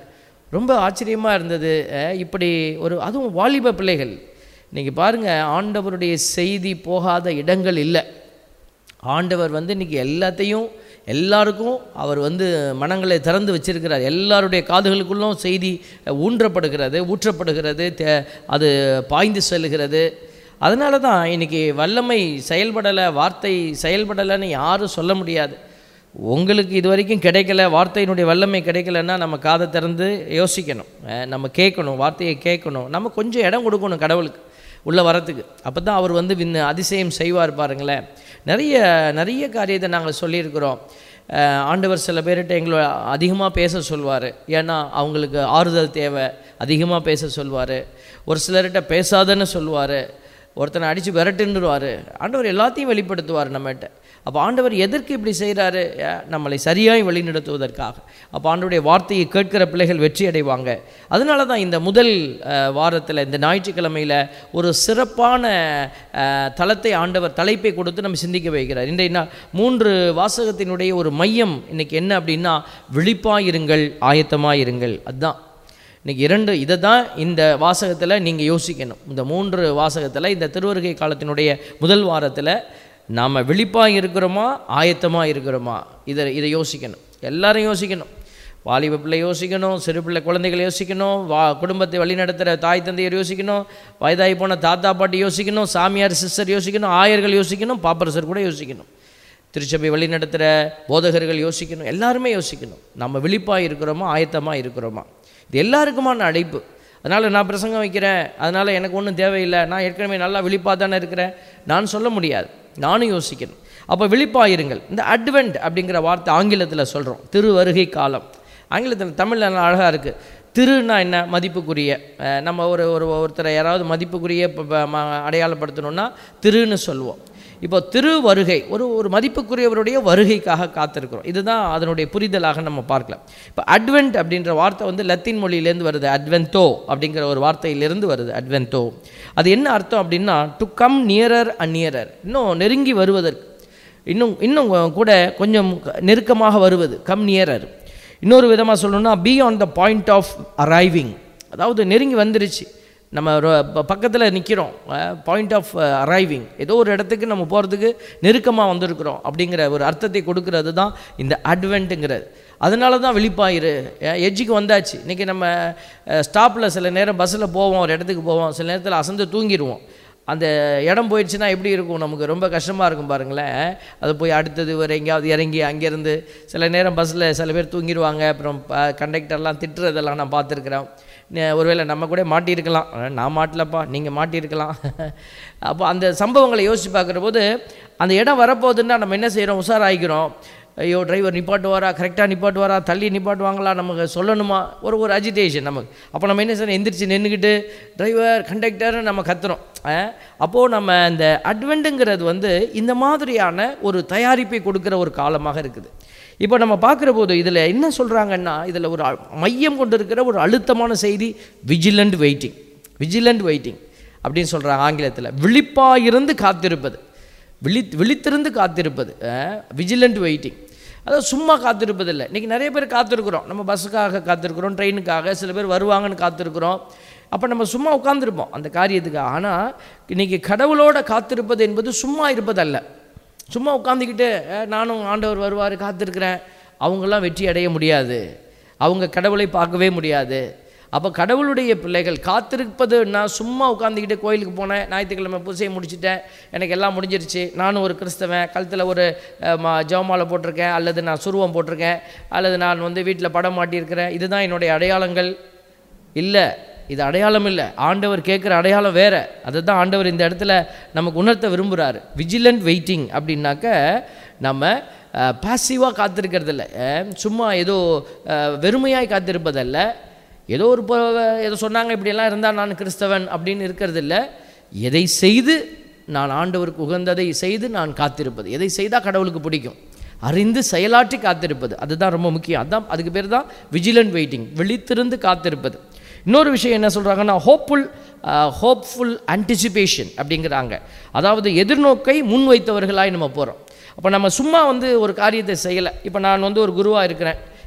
ரொம்ப ஆச்சரியமாக இருந்தது அஹ், இப்படி ஒரு அதுவும் வாலிப பிள்ளைகள் நீங்கள் பாருங்கள் ஆண்டவருடைய செய்தி போகாத இடங்கள் இல்லை ஆண்டவர் வந்து இன்றைக்கி எல்லாத்தையும் எல்லாருக்கும் அவர் வந்து மனங்களை திறந்து வச்சிருக்கிறார் எல்லாருடைய காதுகளுக்குள்ளும் செய்தி ஊன்றப்படுகிறது ஊற்றப்படுகிறது தே- அது பாய்ந்து செல்கிறது அதனால தான் இன்றைக்கி வல்லமை செயல்படலை வார்த்தை செயல்படலைன்னு யாரும் சொல்ல முடியாது உங்களுக்கு இது வரைக்கும் கிடைக்கல வார்த்தையினுடைய வல்லமை கிடைக்கலன்னா நம்ம காதை திறந்து யோசிக்கணும் அஹ் நம்ம கேட்கணும் வார்த்தையை கேட்கணும் நம்ம கொஞ்சம் இடம் கொடுக்கணும் கடவுளுக்கு உள்ளே வரத்துக்கு அப்போ தான் அவர் வந்து விண்ண அதிசயம் செய்வார் பாருங்களேன் நிறைய நிறைய காரியத்தை நாங்கள் சொல்லியிருக்கிறோம் அஹ் ஆண்டவர் சில பேர்கிட்ட எங்களை அதிகமாக பேச சொல்வார் ஏன்னா அவங்களுக்கு ஆறுதல் தேவை அதிகமாக பேச சொல்வார் ஒரு சிலர்கிட்ட பேசாதன்னு சொல்லுவார் ஒருத்தனை அடித்து விரட்டுன்னுருவார் ஆண்டவர் எல்லாத்தையும் வெளிப்படுத்துவார் நம்மகிட்ட அப்போ ஆண்டவர் எதற்கு இப்படி செய்கிறாரு நம்மளை சரியாய் வழிநடத்துவதற்காக அப்போ ஆண்டவருடைய வார்த்தையை கேட்கிற பிள்ளைகள் வெற்றி அடைவாங்க அதனால தான் இந்த முதல் வாரத்தில் இந்த ஞாயிற்றுக்கிழமையில் ஒரு சிறப்பான அஹ், தளத்தை ஆண்டவர் தலைப்பை கொடுத்து நம்ம சிந்திக்க வைக்கிறார் இன்றைய நா- மூன்று வாசகத்தினுடைய ஒரு மையம் இன்னைக்கு என்ன அப்படின்னா விழிப்பாயிருங்கள் ஆயத்தமாயிருங்கள் அதுதான் இன்னைக்கு இரண்டு இதை தான் இந்த வாசகத்தில் நீங்கள் யோசிக்கணும் இந்த மூன்று வாசகத்தில் இந்த திருவருகை காலத்தினுடைய முதல் வாரத்தில் நாம் விழிப்பாக இருக்கிறோமா ஆயத்தமாக இருக்கிறோமா இதை இதை யோசிக்கணும் எல்லாரும் யோசிக்கணும் வாலிப பிள்ளை யோசிக்கணும் சிறு பிள்ளை குழந்தைகளை யோசிக்கணும் வா குடும்பத்தை வழிநடத்துகிற தாய் தந்தையர் யோசிக்கணும் வயதாகி போன தாத்தா பாட்டி யோசிக்கணும் சாமியார் சிஸ்டர் யோசிக்கணும் ஆயர்கள் யோசிக்கணும் பாப்பரசர் கூட யோசிக்கணும் திருச்சபை வழி நடத்துகிற போதகர்கள் யோசிக்கணும் எல்லாருமே யோசிக்கணும் நம்ம விழிப்பாக இருக்கிறோமா ஆயத்தமாக இருக்கிறோமா இது எல்லாருக்குமான அழைப்பு அதனால் நான் பிரசங்கம் வைக்கிறேன் அதனால் எனக்கு ஒன்றும் தேவையில்லை நான் ஏற்கனவே நல்லா விழிப்பாக தானே இருக்கிறேன் நான் சொல்ல முடியாது நானும் யோசிக்கணும் அப்போ விழிப்பாயிருங்கள் இந்த அட்வென்ட் அப்படிங்கிற வார்த்தை ஆங்கிலத்தில் சொல்கிறோம் திரு வருகை காலம் ஆங்கிலத்தில் தமிழில் நல்லா அழகாக இருக்குது திருன்னா என்ன மதிப்புக்குரிய அஹ் நம்ம ஒரு ஒரு ஒருத்தரை யாராவது மதிப்புக்குரிய ப- ப- ம- அடையாளப்படுத்தணும்னா திருன்னு சொல்லுவோம் இப்போ திரு வருகை ஒரு ஒரு மதிப்புக்குரியவருடைய வருகைக்காக காத்திருக்கிறோம் இதுதான் அதனுடைய புரிதலாக நம்ம பார்க்கலாம் இப்போ அட்வென்ட் அப்படின்ற வார்த்தை வந்து லத்தீன் மொழியிலேருந்து வருது அட்வென்டோ அப்படிங்கிற ஒரு வார்த்தையிலிருந்து வருது அட்வென்டோ அது என்ன அர்த்தம் அப்படின்னா to come nearer and nearer இன்னும் நெருங்கி வருவதற்கு இன்னும் இன்னும் கூட கொஞ்சம் நெருக்கமாக வருவது கம் நியரர் இன்னொரு விதமாக சொல்லணும்னா be on the point of arriving அதாவது நெருங்கி வந்துருச்சு நம்ம பக்கத்தில் நிற்கிறோம் பாயிண்ட் ஆஃப் அரைவிங் ஏதோ ஒரு இடத்துக்கு நம்ம போகிறதுக்கு நெருக்கமாக வந்திருக்கிறோம் அப்படிங்கிற ஒரு அர்த்தத்தை கொடுக்கறது தான் இந்த அட்வென்ட்டுங்கிறது அதனால தான் விழிப்பாயிரு எஜ்ஜுக்கு வந்தாச்சு இன்றைக்கி நம்ம ஸ்டாப்பில் சில நேரம் பஸ்ஸில் போவோம் ஒரு இடத்துக்கு போவோம் சில நேரத்தில் அசந்து தூங்கிடுவோம் அந்த இடம் போயிடுச்சுன்னா எப்படி இருக்கும் நமக்கு ரொம்ப கஷ்டமாக இருக்கும் பாருங்களேன் அது போய் அடுத்தது ஒரு எங்கேயாவது இறங்கி அங்கேருந்து சில நேரம் பஸ்ஸில் சில பேர் தூங்கிடுவாங்க அப்புறம் கண்டக்டர்லாம் திட்டுறதெல்லாம் நான் பார்த்துருக்குறேன் நே- ஒருவேளை நம்ம கூட மாட்டியிருக்கலாம் அஹ் நான் மாட்டலப்பா நீங்கள் மாட்டியிருக்கலாம் அப்போ அந்த சம்பவங்களை யோசித்து பார்க்குற போது அந்த இடம் வரப்போகுதுன்னா நம்ம என்ன செய்கிறோம் உஷாராயிக்கிறோம் ஐயோ டிரைவர் நிப்பாட்டுவாரா கரெக்டாக நிப்பாட்டுவாரா தள்ளி நிப்பாட்டுவாங்களா நமக்கு சொல்லணுமா ஒரு ஒரு அஜிடேஷன் நமக்கு அப்போ நம்ம என்ன செய்யணும் எந்திரிச்சு நின்றுக்கிட்டு டிரைவர் கண்டக்டர்னு நம்ம கத்துறோம் அப்போது நம்ம இந்த அட்வென்ட்டுங்கிறது வந்து இந்த மாதிரியான ஒரு தயாரிப்பை கொடுக்குற ஒரு காலமாக இருக்குது இப்போ நம்ம பார்க்குற போது இதில் என்ன சொல்கிறாங்கன்னா இதில் ஒரு அ- மையம் கொண்டு இருக்கிற ஒரு அழுத்தமான செய்தி விஜிலண்ட் வெயிட்டிங் விஜிலண்ட் வெயிட்டிங் அப்படின்னு சொல்கிறாங்க ஆங்கிலத்தில் விழிப்பாயிருந்து காத்திருப்பது விழி விழித்திருந்து காத்திருப்பது விஜிலண்ட் வெயிட்டிங் அதாவது சும்மா காத்திருப்பதில்லை இன்றைக்கி நிறைய பேர் காத்திருக்கிறோம் நம்ம பஸ்ஸுக்காக காத்திருக்கிறோம் ட்ரெயினுக்காக சில பேர் வருவாங்கன்னு காத்திருக்கிறோம் அப்போ நம்ம சும்மா உட்காந்துருப்போம் அந்த காரியத்துக்கு ஆனால் இன்றைக்கி கடவுளோட காத்திருப்பது என்பது சும்மா இருப்பதல்ல சும்மா உட்காந்துக்கிட்டு அஹ், நானும் ஆண்டவர் வருவார் காத்திருக்கிறேன் அவங்கெல்லாம் வெற்றி அடைய முடியாது அவங்க கடவுளை பார்க்கவே முடியாது அப்போ கடவுளுடைய பிள்ளைகள் காத்திருப்பதுன்னா சும்மா உட்காந்துக்கிட்டு கோயிலுக்கு போனேன் ஞாயிற்றுக்கிழமை பூசையை முடிச்சிட்டேன் எனக்கு எல்லாம் முடிஞ்சிருச்சு நானும் ஒரு கிறிஸ்தவன் கழுத்தில் ஒரு அஹ், மா ஜெபமாலை போட்டிருக்கேன் அல்லது நான் சுருவம் போட்டிருக்கேன் அல்லது நான் வந்து வீட்டில் படம் மாட்டியிருக்கிறேன் இதுதான் என்னுடைய அடையாளங்கள் இல்லை இது அடையாளம் இல்லை ஆண்டவர் கேட்குற அடையாளம் வேற அதை தான் ஆண்டவர் இந்த இடத்துல நமக்கு உணர்த்த விரும்புகிறாரு விஜிலண்ட் வெயிட்டிங் அப்படின்னாக்க நம்ம பாசிவாக காத்திருக்கிறதில்ல அஹ், சும்மா ஏதோ அஹ், வெறுமையாய் காத்திருப்பதல்ல ஏதோ ஒரு பொ- ஏதோ சொன்னாங்க இப்படியெல்லாம் இருந்தால் நான் கிறிஸ்தவன் அப்படின்னு இருக்கிறதில்ல எதை செய்து நான் ஆண்டவருக்கு உகந்ததை செய்து நான் காத்திருப்பது எதை செய்தால் கடவுளுக்கு பிடிக்கும் அறிந்து செயலாற்றி காத்திருப்பது அதுதான் ரொம்ப முக்கியம் அதான் அதுக்கு பேர் தான் விஜிலண்ட் வெயிட்டிங் விழித்திருந்து காத்திருப்பது இன்னொரு விஷயம் என்ன சொல்கிறாங்கன்னா ஹோப்ஃபுல் ஹோப்ஃபுல் ஆன்டிசிபேஷன் அப்படிங்கிறாங்க அதாவது எதிர்நோக்கை முன்வைத்தவர்களாய் நம்ம போகிறோம் அப்போ நம்ம சும்மா வந்து ஒரு காரியத்தை செய்யலை இப்போ நான் வந்து ஒரு குருவாக இருக்கிறேன்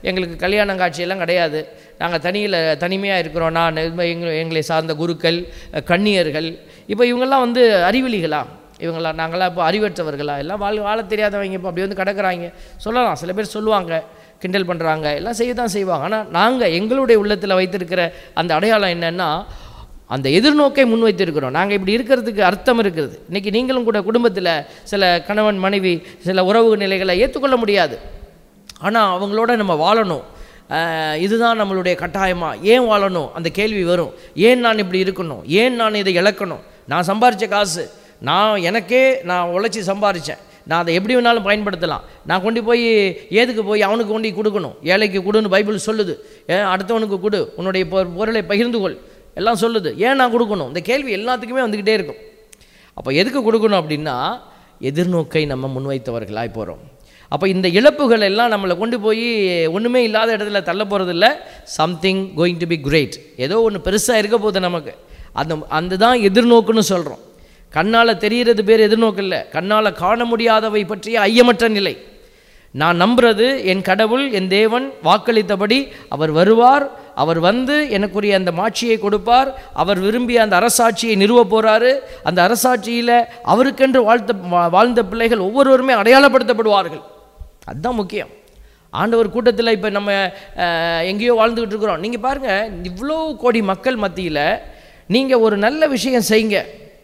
எங்களுக்கு கல்யாணம் காட்சியெல்லாம் கிடையாது நாங்கள் தனியில் தனிமையாக இருக்கிறோம் நான் எங்களை எங்களை சார்ந்த குருக்கள் அஹ், கன்னியர்கள் இப்போ இவங்கெல்லாம் வந்து அறிவிலிகளா இவங்களாம் நாங்களாம் இப்போ அறிவற்றவர்களா எல்லாம் வாழ் வாழ தெரியாதவங்க இப்போ அப்படி வந்து கிடக்குறாங்க சொல்லலாம் சில பேர் சொல்லுவாங்க கிண்டல் பண்ணுறாங்க எல்லாம் செய்ய தான் செய்வாங்க ஆனால் நாங்கள் எங்களுடைய உள்ளத்தில் வைத்திருக்கிற அந்த அடையாளம் என்னென்னா அந்த எதிர்நோக்கை முன்வைத்திருக்கிறோம் நாங்கள் இப்படி இருக்கிறதுக்கு அர்த்தம் இருக்குது இன்றைக்கி நீங்களும் கூட குடும்பத்தில் சில கணவன் மனைவி சில உறவு நிலைகளை ஏற்றுக்கொள்ள முடியாது ஆனால் அவங்களோட நம்ம வாழணும் ஆஹ் இதுதான் நம்மளுடைய கட்டாயமா ஏன் வாழணும் அந்த கேள்வி வரும் ஏன் நான் இப்படி இருக்கணும் ஏன் நான் இதை இழக்கணும் நான் சம்பாரித்த காசு நான் எனக்கே நான் உழைச்சி சம்பாரித்தேன் நான் அதை எப்படி வேணாலும் பயன்படுத்தலாம் நான் கொண்டு போய் ஏதுக்கு போய் அவனுக்கு கொண்டு போய் கொடுக்கணும் ஏழைக்கு கொடுன்னு பைபிள் சொல்லுது ஏன் அடுத்தவனுக்கு கொடு உன்னுடைய பொ- பொருளை பகிர்ந்து கொள் எல்லாம் சொல்லுது ஏன் நான் கொடுக்கணும் இந்த கேள்வி எல்லாத்துக்குமே வந்துக்கிட்டே இருக்கும் அப்போ எதுக்கு கொடுக்கணும் அப்படின்னா எதிர்நோக்கை நம்ம முன்வைத்தவர்களாய் போகிறோம் அப்போ இந்த இழப்புகள் எல்லாம் நம்மளை கொண்டு போய் ஒன்றுமே இல்லாத இடத்துல தள்ள போகிறதில்ல something going to be great ஏதோ ஒன்று பெருசாக இருக்க போகுது நமக்கு அந்த அந்த தான் எதிர்நோக்குன்னு சொல்கிறோம் கண்ணால் தெரிகிறது பேர் எதிர்நோக்கு இல்லை கண்ணால் காண முடியாதவை பற்றிய ஐயமற்ற நிலை நான் நம்புறது என் கடவுள் என் தேவன் வாக்களித்தபடி அவர் வருவார் அவர் வந்து எனக்குரிய அந்த மாட்சியை கொடுப்பார் அவர் விரும்பிய அந்த அரசாட்சியை நிறுவப் போறாரு அந்த அரசாட்சியில் அவருக்கென்று வாழ்த்த வா- வாழ்ந்த பிள்ளைகள் ஒவ்வொருவருமே அடையாளப்படுத்தப்படுவார்கள் அதுதான் முக்கியம் ஆண்டவர் கூட்டத்தில் இப்போ நம்ம அஹ், எங்கேயோ வாழ்ந்துக்கிட்டு இருக்கிறோம் நீங்கள் பாருங்கள் இவ்வளோ கோடி மக்கள் மத்தியில் நீங்கள் ஒரு நல்ல விஷயம் செய்யுங்க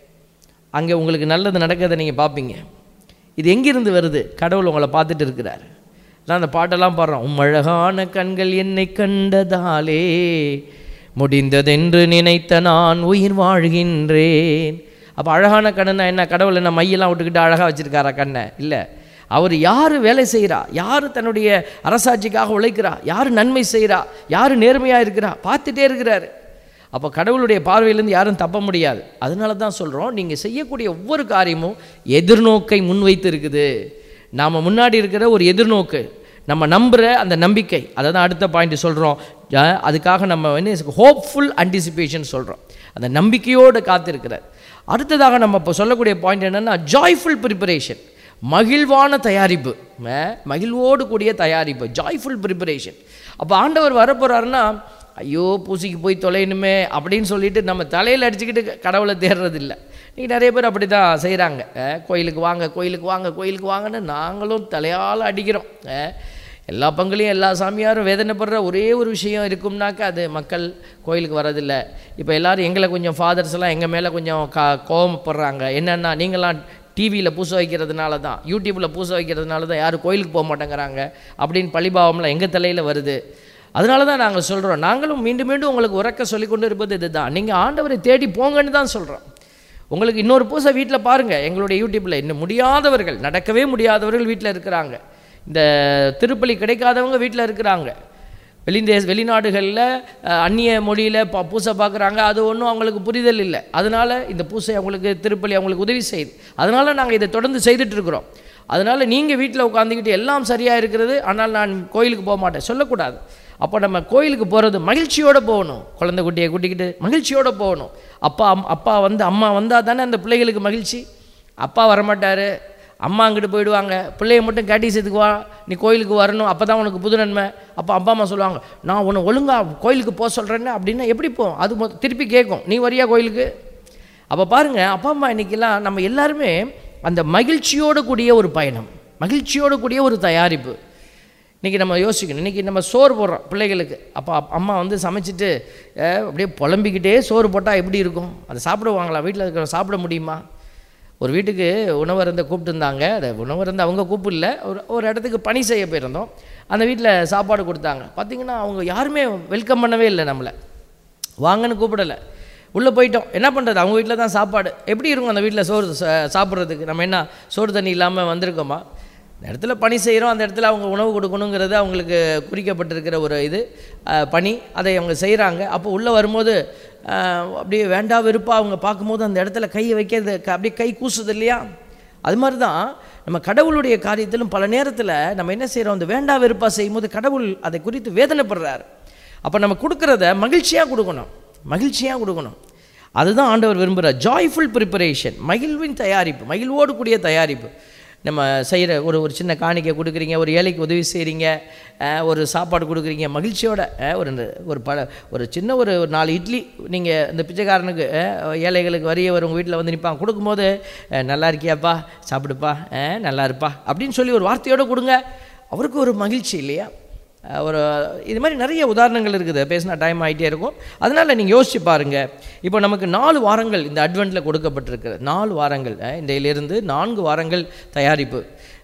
அங்கே உங்களுக்கு நல்லது நடக்கிறத நீங்கள் பார்ப்பீங்க இது எங்கிருந்து வருது கடவுள் உங்களை பார்த்துட்டு இருக்கிறார் நான் அந்த பாட்டெல்லாம் பாடுறோம் உம் அழகான கண்கள் என்னை கண்டதாலே முடிந்ததென்று நினைத்த நான் உயிர் வாழ்கின்றேன் அப்போ அழகான கண்ணுனா என்ன கடவுள் என்ன மையெல்லாம் விட்டுக்கிட்டு அழகாக வச்சுருக்காரா கண்ணை இல்லை அவர் யார் வேலை செய்கிறா யார் தன்னுடைய அரசாட்சிக்காக உழைக்கிறா யார் நன்மை செய்கிறா யார் நேர்மையாக இருக்கிறா பார்த்துட்டே இருக்கிறாரு அப்போ கடவுளுடைய பார்வையிலேருந்து யாரும் தப்ப முடியாது அதனால தான் சொல்கிறோம் நீங்கள் செய்யக்கூடிய ஒவ்வொரு காரியமும் எதிர்நோக்கை முன்வைத்து இருக்குது நாம் முன்னாடி இருக்கிற ஒரு எதிர்நோக்கு நம்ம நம்புகிற அந்த நம்பிக்கை அதை தான் அடுத்த பாயிண்ட் சொல்கிறோம் அதுக்காக நம்ம வந்து ஹோப்ஃபுல் அன்டிசிபேஷன் சொல்கிறோம் அந்த நம்பிக்கையோடு காத்திருக்கிறார் அடுத்ததாக நம்ம இப்போ சொல்லக்கூடிய பாயிண்ட் என்னென்னா ஜாய்ஃபுல் ப்ரிப்பரேஷன் மகிழ்வான தயாரிப்பு ம- மகிழ்வோடு கூடிய தயாரிப்பு ஜாய்ஃபுல் ப்ரிப்பரேஷன் அப்போ ஆண்டவர் வரப்போகிறாருன்னா ஐயோ பூசிக்கு போய் தொலையணுமே அப்படின்னு சொல்லிட்டு நம்ம தலையில் அடிச்சுக்கிட்டு கடவுளை தேடுறதில்ல இன்னைக்கு நிறைய பேர் அப்படி தான் செய்கிறாங்க கோயிலுக்கு வாங்க கோயிலுக்கு வாங்க கோயிலுக்கு வாங்கன்னு நாங்களும் தலையால் அடிக்கிறோம் அஹ், எல்லா பங்குலையும் எல்லா சாமியாரும் வேதனைப்படுற ஒரே ஒரு விஷயம் இருக்கும்னாக்கா அது மக்கள் கோயிலுக்கு வரதில்லை இப்போ எல்லாரும் எங்களை கொஞ்சம் ஃபாதர்ஸ் எல்லாம் எங்கள் மேலே கொஞ்சம் கா கோவப்படுறாங்க என்னென்னா நீங்களாம் டிவியில் பூச வைக்கிறதுனால தான் யூடியூப்பில் பூச வைக்கிறதுனால தான் யாரும் கோயிலுக்கு போக மாட்டேங்கிறாங்க அப்படின்னு பழிபாவம்லாம் எங்கள் தலையில் வருது அதனால தான் நாங்கள் சொல்கிறோம் நாங்களும் மீண்டும் மீண்டும் உங்களுக்கு உறக்க சொல்லிக் கொண்டு இருப்பது இதுதான் நீங்கள் ஆண்டவரை தேடி போங்கன்னு தான் சொல்கிறோம் உங்களுக்கு இன்னொரு பூசை வீட்டில் பாருங்கள் எங்களுடைய யூடியூப்பில் இன்னும் முடியாதவர்கள் நடக்கவே முடியாதவர்கள் வீட்டில் இருக்கிறாங்க இந்த திருப்பலி கிடைக்காதவங்க வீட்டில் இருக்கிறாங்க வெளிந்தேச வெளிநாடுகளில் அஹ், அந்நிய மொழியில் ப பூசை பார்க்குறாங்க அது ஒன்றும் அவங்களுக்கு புரிதல் இல்லை அதனால் இந்த பூசை அவங்களுக்கு திருப்பலி அவங்களுக்கு உதவி செய்யுது அதனால் நாங்கள் இதை தொடர்ந்து செய்துட்ருக்குறோம் அதனால் நீங்கள் வீட்டில் உட்காந்துக்கிட்டு எல்லாம் சரியாக இருக்கிறது ஆனால் நான் கோயிலுக்கு போக மாட்டேன் சொல்லக்கூடாது அப்போ நம்ம கோயிலுக்கு போகிறது மகிழ்ச்சியோடு போகணும் குழந்தை குட்டியை கூட்டிக்கிட்டு மகிழ்ச்சியோடு போகணும் அப்பா அம்- அப்பா வந்து அம்மா வந்தால் தானே அந்த பிள்ளைகளுக்கு மகிழ்ச்சி அப்பா வரமாட்டார் அம்மா அங்கிட்டு போயிடுவாங்க பிள்ளைய மட்டும் கேட்டீசத்துக்கு வா நீ கோயிலுக்கு வரணும் அப்போ தான் உனக்கு புது நன்மை அப்போ அப்பா அம்மா சொல்லுவாங்க நான் உன்னை ஒழுங்காக கோயிலுக்கு போக சொல்கிறேன்னு அப்படின்னா எப்படி போகும் அது மொ- திருப்பி கேட்கும் நீ வரியா கோயிலுக்கு அப்போ பாருங்கள் அப்பா அம்மா இன்னைக்கெல்லாம் நம்ம எல்லாருமே அந்த மகிழ்ச்சியோடு கூடிய ஒரு பயணம் மகிழ்ச்சியோடு கூடிய ஒரு தயாரிப்பு இன்றைக்கி நம்ம யோசிக்கணும் இன்றைக்கி நம்ம சோறு போடுறோம் பிள்ளைகளுக்கு அப்போ அப்- அம்மா வந்து சமைச்சிட்டு அஹ், அப்படியே புலம்பிக்கிட்டே சோறு போட்டால் எப்படி இருக்கும் அதை சாப்பிடுவாங்களா வீட்டில் இருக்கிற சாப்பிட முடியுமா ஒரு வீட்டுக்கு உணவருந்த கூப்பிட்டுருந்தாங்க அதை உணவருந்த அவங்க கூப்பிடல ஒரு ஒரு இடத்துக்கு பணி செய்ய போயிருந்தோம் அந்த வீட்டில் சாப்பாடு கொடுத்தாங்க பார்த்தீங்கன்னா அவங்க யாருமே வெல்கம் பண்ணவே இல்லை நம்மளை வாங்கன்னு கூப்பிடலை உள்ளே போயிட்டோம் என்ன பண்ணுறது அவங்க வீட்டில் தான் சாப்பாடு எப்படி இருக்கும் அந்த வீட்டில் சோறு சா- சாப்பிட்றதுக்கு நம்ம என்ன சோறு தண்ணி இல்லாமல் வந்திருக்கோமா இந்த இடத்துல பணி செய்கிறோம் அந்த இடத்துல அவங்க உணவு கொடுக்கணுங்கிறது அவங்களுக்கு குறிக்கப்பட்டிருக்கிற ஒரு இது அஹ், பணி அதை அவங்க செய்கிறாங்க அப்போ உள்ளே வரும்போது அஹ், அப்படியே வேண்டா வெறுப்பா அவங்க பார்க்கும்போது அந்த இடத்துல கையை வைக்கிறது க- அப்படியே கை கூசுது இல்லையா அது மாதிரி தான் நம்ம கடவுளுடைய காரியத்திலும் பல நேரத்தில் நம்ம என்ன செய்கிறோம் அந்த வேண்டா வெறுப்பா செய்யும்போது கடவுள் அதை குறித்து வேதனைப்படுறார் அப்போ நம்ம கொடுக்குறத மகிழ்ச்சியாக கொடுக்கணும் மகிழ்ச்சியாக கொடுக்கணும் அதுதான் ஆண்டவர் விரும்புகிறார் ஜாய்ஃபுல் ப்ரிப்பரேஷன் மகிழ்வின் தயாரிப்பு மகிழ்வோடு கூடிய தயாரிப்பு நம்ம செய்கிற ஒரு ஒரு சின்ன காணிக்கை கொடுக்குறீங்க ஒரு ஏழைக்கு உதவி செய்கிறீங்க அஹ், ஒரு சாப்பாடு கொடுக்குறீங்க மகிழ்ச்சியோட அஹ், ஒரு ந- ஒரு பல ஒரு சின்ன ஒரு ஒரு நாலு இட்லி நீங்கள் இந்த பிச்சைக்காரனுக்கு அஹ், ஏழைகளுக்கு வரியவர் உங்கள் வீட்டில் வந்து நிற்பாங்க கொடுக்கும்போது அஹ், நல்லா இருக்கியாப்பா சாப்பிடுப்பா அஹ், நல்லா இருப்பா அப்படின்னு சொல்லி ஒரு வார்த்தையோட கொடுங்க அவருக்கு ஒரு மகிழ்ச்சி இல்லையா அஹ், ஒரு இது மாதிரி நிறைய உதாரணங்கள் இருக்குது பேசினா டைம் ஆகிட்டே இருக்கும் அதனால் நீங்கள் யோசிச்சு பாருங்கள் இப்போ நமக்கு நாலு வாரங்கள் இந்த அட்வெண்ட்டில் கொடுக்கப்பட்டிருக்கு நாலு வாரங்கள் அஹ், இன்றையிலிருந்து நான்கு வாரங்கள் தயாரிப்பு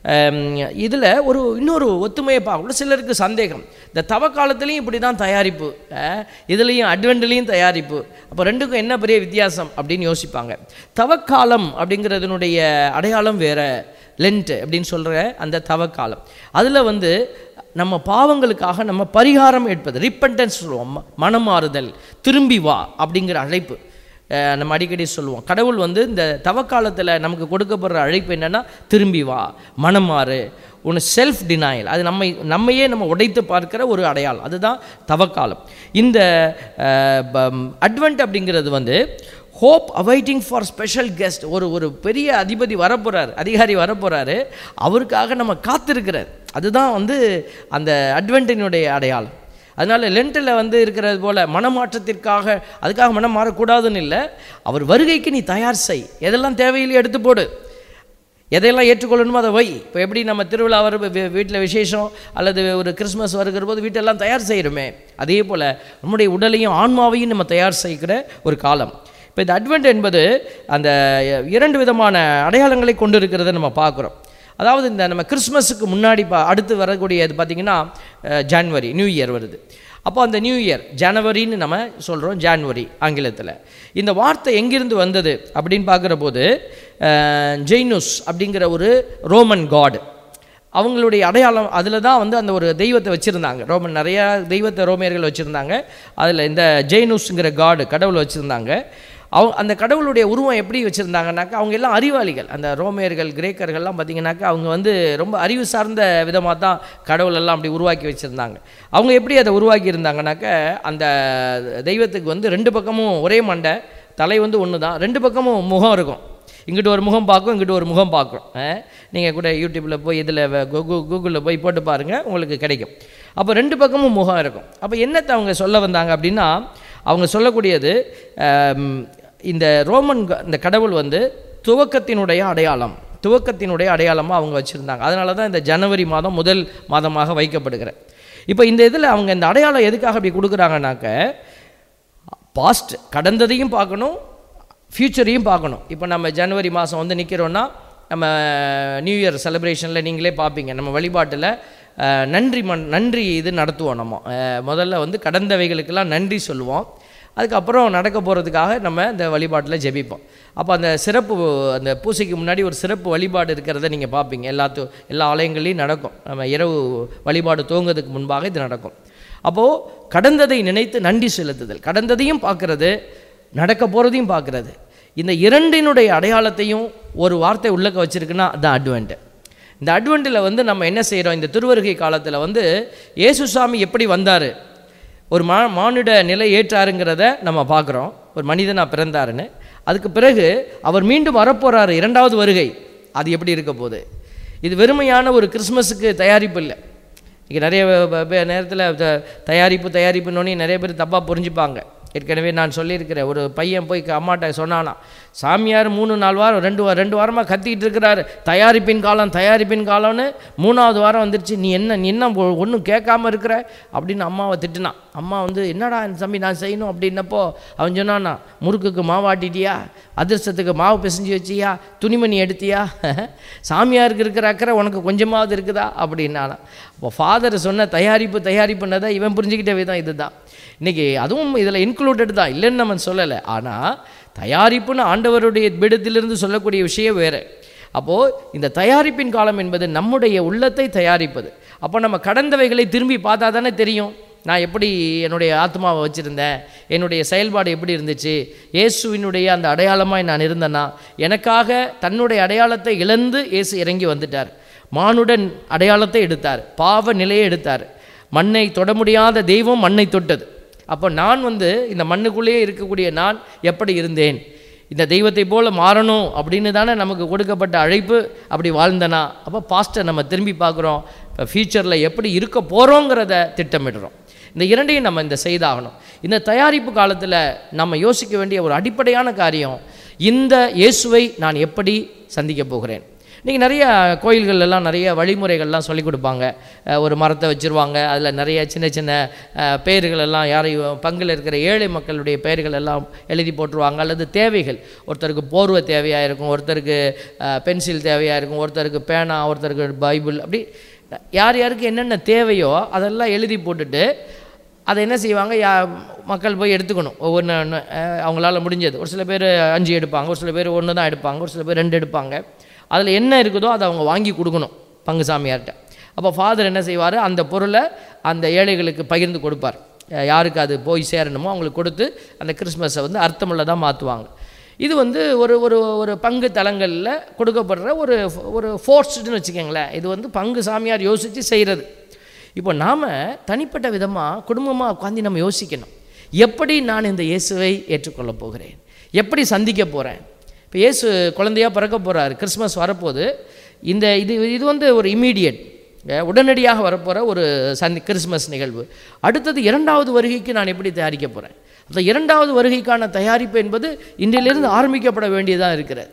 இதில் ஒரு இன்னொரு ஒத்துமையை பார்க்கணும் சிலருக்கு சந்தேகம் இந்த தவ காலத்துலேயும் இப்படி தான் தயாரிப்பு அஹ், இதுலேயும் அட்வெண்ட்லேயும் தயாரிப்பு அப்போ ரெண்டுக்கும் என்ன பெரிய வித்தியாசம் அப்படின்னு யோசிப்பாங்க தவக்காலம் அப்படிங்கிறதுனுடைய அடையாளம் வேறு லென்ட் அப்படின்னு சொல்கிற அந்த தவக்காலம் அதில் வந்து நம்ம பாவங்களுக்காக நம்ம பரிகாரம் எடுப்பது ரிப்பன்டன்ஸ் சொல்லுவோம் ம- மனமாறுதல் திரும்பி வா அப்படிங்கிற அழைப்பு அஹ் நம்ம அடிக்கடி சொல்லுவோம் கடவுள் வந்து இந்த தவக்காலத்தில் நமக்கு கொடுக்கப்படுற அழைப்பு என்னென்னா திரும்பி வா மனமாறு ஒன்று செல்ஃப் டினாயல் அது நம்மை நம்மையே நம்ம உடைத்து பார்க்கிற ஒரு அடையாளம் அதுதான் தவக்காலம் இந்த அட்வென்ட் அப்படிங்கிறது வந்து hope awaiting for special guest ஒரு ஒரு பெரிய அதிபதி வரப்போகிறார் அதிகாரி வரப்போகிறாரு அவருக்காக நம்ம காத்திருக்கிறார் அதுதான் வந்து அந்த அட்வென்ட்டினுடைய அடையாளம் அதனால் லென்ட்டில் வந்து இருக்கிறது போல் மனமாற்றத்திற்காக அதுக்காக மனம் மாறக்கூடாதுன்னு இல்லை அவர் வருகைக்கு நீ தயார் செய் எதெல்லாம் தேவையில்லையோ எடுத்து போடு எதையெல்லாம் ஏற்றுக்கொள்ளணுமோ அதை வை இப்போ எப்படி நம்ம திருவிழா வர வீட்டில் விசேஷம் அல்லது ஒரு கிறிஸ்மஸ் வருகிற போது வீட்டெல்லாம் தயார் செய்கிறோமே அதே போல் நம்முடைய உடலையும் ஆன்மாவையும் நம்ம தயார் செய்கிற ஒரு காலம் இப்போ இந்த அட்வென்ட் என்பது அந்த இரண்டு விதமான அடையாளங்களை கொண்டு இருக்கிறத நம்ம பார்க்குறோம் அதாவது இந்த நம்ம கிறிஸ்மஸுக்கு முன்னாடி பா அடுத்து வரக்கூடியது பார்த்திங்கன்னா ஜான்வரி நியூ இயர் வருது அப்போ அந்த நியூ இயர் ஜனவரின்னு நம்ம சொல்கிறோம் ஜான்வரி ஆங்கிலத்தில் இந்த வார்த்தை எங்கிருந்து வந்தது அப்படின்னு பார்க்குற போது ஜெய்னுஸ் அப்படிங்கிற ஒரு ரோமன் காட் அவங்களுடைய அடையாளம் அதில் தான் வந்து அந்த ஒரு தெய்வத்தை வச்சுருந்தாங்க ரோமன் நிறையா தெய்வத்தை ரோமியர்கள் வச்சுருந்தாங்க அதில் இந்த ஜெய்னுஸ்ங்கிற காடு கடவுளை வச்சுருந்தாங்க அவங்க அந்த கடவுளுடைய உருவம் எப்படி வச்சுருந்தாங்கனாக்கா அவங்க எல்லாம் அறிவாளிகள் அந்த ரோமியர்கள் கிரேக்கர்கள்லாம் பார்த்திங்கனாக்கா அவங்க வந்து ரொம்ப அறிவு சார்ந்த விதமாக தான் கடவுள் எல்லாம் அப்படி உருவாக்கி வச்சுருந்தாங்க அவங்க எப்படி அதை உருவாக்கி இருந்தாங்கனாக்கா அந்த தெய்வத்துக்கு வந்து ரெண்டு பக்கமும் ஒரே மண்டை தலை வந்து ஒன்று தான் ரெண்டு பக்கமும் முகம் இருக்கும் இங்கிட்டு ஒரு முகம் பார்க்கும் இங்கிட்டு ஒரு முகம் பார்க்கும் நீங்கள் கூட யூடியூப்பில் போய் இதில் கூகுளில் போய் போட்டு பாருங்கள் உங்களுக்கு கிடைக்கும் அப்போ ரெண்டு பக்கமும் முகம் இருக்கும் அப்போ என்னத்தை அவங்க சொல்ல வந்தாங்க அப்படின்னா அவங்க சொல்லக்கூடியது ஆம், இந்த ரோமன் க- இந்த கடவுள் வந்து துவக்கத்தினுடைய அடையாளம் துவக்கத்தினுடைய அடையாளமாக அவங்க வச்சுருந்தாங்க அதனால தான் இந்த ஜனவரி மாதம் முதல் மாதமாக வைக்கப்படுகிற இப்போ இந்த இதில் அவங்க இந்த அடையாளம் எதுக்காக அப்படி கொடுக்குறாங்கனாக்க பாஸ்ட் கடந்ததையும் பார்க்கணும் ஃப்யூச்சரையும் பார்க்கணும் இப்போ நம்ம ஜனவரி மாதம் வந்து நிற்கிறோன்னா நம்ம நியூ இயர் செலிப்ரேஷனில் நீங்களே பார்ப்பீங்க நம்ம வழிபாட்டில் அஹ், நன்றி மண் நன்றி இது நடத்துவோம் நம்ம அஹ், முதல்ல வந்து கடந்தவைகளுக்கெல்லாம் நன்றி சொல்லுவோம் அதுக்கப்புறம் நடக்க போகிறதுக்காக நம்ம இந்த வழிபாட்டில் ஜெபிப்போம் அப்போ அந்த சிறப்பு அந்த பூசைக்கு முன்னாடி ஒரு சிறப்பு வழிபாடு இருக்கிறத நீங்கள் பார்ப்பீங்க எல்லா து- எல்லா ஆலயங்கள்லையும் நடக்கும் நம்ம இரவு வழிபாடு துவங்குறதுக்கு முன்பாக இது நடக்கும் அப்போது கடந்ததை நினைத்து நன்றி செலுத்துதல் கடந்ததையும் பார்க்கறது நடக்க போகிறதையும் பார்க்கறது இந்த இரண்டினுடைய அடையாளத்தையும் ஒரு வார்த்தை உள்ளக்க வச்சிருக்குன்னா அதுதான் அட்வென்ட் இந்த அட்வென்ட்டில் வந்து நம்ம என்ன செய்கிறோம் இந்த திருவருகை காலத்தில் வந்து இயேசுசாமி எப்படி வந்தார் ஒரு மா மானுட நிலை ஏற்றாருங்கிறத நம்ம பார்க்குறோம் ஒரு மனிதனாக பிறந்தாருன்னு அதுக்கு பிறகு அவர் மீண்டும் வரப்போகிறாரு இரண்டாவது வருகை அது எப்படி இருக்க போகுது இது வெறுமையான ஒரு கிறிஸ்மஸுக்கு தயாரிப்பு இல்லை இங்கே நிறைய நேரத்தில் தயாரிப்பு தயாரிப்புன்னொன்னே நிறைய பேர் தப்பாக புரிஞ்சுப்பாங்க ஏற்கனவே நான் சொல்லியிருக்கிறேன் ஒரு பையன் போய் க- அம்மாட்ட சொன்னானா சாமியார் மூணு நாலு வாரம் ரெண்டு வா ரெண்டு வாரமாக கத்திக்கிட்டு இருக்கிறாரு தயாரிப்பின் காலம் தயாரிப்பின் காலம்னு மூணாவது வாரம் வந்துருச்சு நீ என்ன நீ என்ன ஒன்றும் கேட்காம இருக்கிற அப்படின்னு அம்மாவை திட்டினான் அம்மா வந்து என்னடா என் தம்பி நான் செய்யணும் அப்படின்னப்போ அவன் சொன்னானா முறுக்குக்கு மாவாட்டிட்டியா அதிர்ஷ்டத்துக்கு மாவு பிசைஞ்சு வச்சியா துணிமணி எடுத்தியா சாமியாருக்கு இருக்கிற அக்கறை உனக்கு கொஞ்சமாவது இருக்குதா அப்படின்னானா அப்போ ஃபாதர் சொன்ன தயாரிப்பு தயாரிப்புன்னதை இவன் புரிஞ்சுக்கிட்ட விதம் இதுதான் இன்றைக்கி அதுவும் இதில் இன்க்ளூடட் தான் இல்லைன்னு நம்ம சொல்லலை ஆனால் தயாரிப்புன்னு ஆண்டவருடைய பீடத்திலிருந்து சொல்லக்கூடிய விஷயம் வேறு அப்போது இந்த தயாரிப்பின் காலம் என்பது நம்முடைய உள்ளத்தை தயாரிப்பது அப்போ நம்ம கடந்தவைகளை திரும்பி பார்த்தா தானே தெரியும் நான் எப்படி என்னுடைய ஆத்மாவை வச்சுருந்தேன் என்னுடைய செயல்பாடு எப்படி இருந்துச்சு இயேசுவினுடைய அந்த அடையாளமாய் நான் இருந்தேனா எனக்காக தன்னுடைய அடையாளத்தை இழந்து இயேசு இறங்கி வந்துட்டார் மானுடன் அடையாளத்தை எடுத்தார் பாவ நிலையை எடுத்தார் மண்ணை தொட முடியாத தெய்வம் மண்ணை தொட்டது அப்போ நான் வந்து இந்த மண்ணுக்குள்ளேயே இருக்கக்கூடிய நான் எப்படி இருந்தேன் இந்த தெய்வத்தை போல மாறணும் அப்படின்னு தானே நமக்கு கொடுக்கப்பட்ட அழைப்பு அப்படி வாழ்ந்தனா அப்போ பாஸ்ட்டை நம்ம திரும்பி பார்க்குறோம் இப்போ ஃப்யூச்சரில் எப்படி இருக்க போகிறோங்கிறத திட்டமிடுறோம் இந்த இரண்டையும் நம்ம இந்த செய்தாகணும் இந்த தயாரிப்பு காலத்தில் நம்ம யோசிக்க வேண்டிய ஒரு அடிப்படையான காரியம் இந்த இயேசுவை நான் எப்படி சந்திக்க போகிறேன் இன்றைக்கி நிறைய கோயில்கள் எல்லாம் நிறைய வழிமுறைகள்லாம் சொல்லிக் கொடுப்பாங்க அஹ் ஒரு மரத்தை வச்சுருவாங்க அதில் நிறைய சின்ன சின்ன அஹ், பெயர்கள் எல்லாம் யாரையும் பங்கில் இருக்கிற ஏழை மக்களுடைய பெயர்கள் எல்லாம் எழுதி போட்டுருவாங்க அல்லது தேவைகள் ஒருத்தருக்கு போர்வை தேவையாக இருக்கும் ஒருத்தருக்கு அஹ், பென்சில் தேவையாக இருக்கும் ஒருத்தருக்கு பேனா ஒருத்தருக்கு பைபிள் அப்படி யார் யாருக்கு என்னென்ன தேவையோ அதெல்லாம் எழுதி போட்டுட்டு அதை என்ன செய்வாங்க யா மக்கள் போய் எடுத்துக்கணும் ஒவ்வொன்று அவங்களால முடிஞ்சது ஒரு சில பேர் அஞ்சு எடுப்பாங்க ஒரு சில பேர் ஒன்று தான் எடுப்பாங்க ஒரு சில பேர் ரெண்டு எடுப்பாங்க அதில் என்ன இருக்குதோ அதை அவங்க வாங்கி கொடுக்கணும் பங்கு சாமியார்கிட்ட அப்போ ஃபாதர் என்ன செய்வார் அந்த பொருளை அந்த ஏழைகளுக்கு பகிர்ந்து கொடுப்பார் அஹ் யாருக்கு அது போய் சேரணுமோ அவங்களுக்கு கொடுத்து அந்த கிறிஸ்மஸை வந்து அர்த்தமுள்ளதாக மாற்றுவாங்க இது வந்து ஒரு ஒரு ஒரு பங்கு தலங்களில் கொடுக்கப்படுற ஒரு ஒரு ஃபோர்ஸ்டுன்னு வச்சுக்கோங்களேன் இது வந்து பங்கு சாமியார் யோசித்து செய்கிறது இப்போ நாம் தனிப்பட்ட விதமாக குடும்பமாக உட்காந்து நம்ம யோசிக்கணும் எப்படி நான் இந்த இயேசுவை ஏற்றுக்கொள்ளப் போகிறேன் எப்படி சந்திக்க போகிறேன் இப்போ இயேசு குழந்தையாக பிறக்க போகிறாரு கிறிஸ்மஸ் வரப்போது இந்த இது இது வந்து ஒரு இம்மீடியட் உடனடியாக வரப்போகிற ஒரு சந்தி கிறிஸ்மஸ் நிகழ்வு அடுத்தது இரண்டாவது வருகைக்கு நான் எப்படி தயாரிக்க போகிறேன் அந்த இரண்டாவது வருகைக்கான தயாரிப்பு என்பது இன்றிலிருந்து ஆரம்பிக்கப்பட வேண்டியதாக இருக்கிறது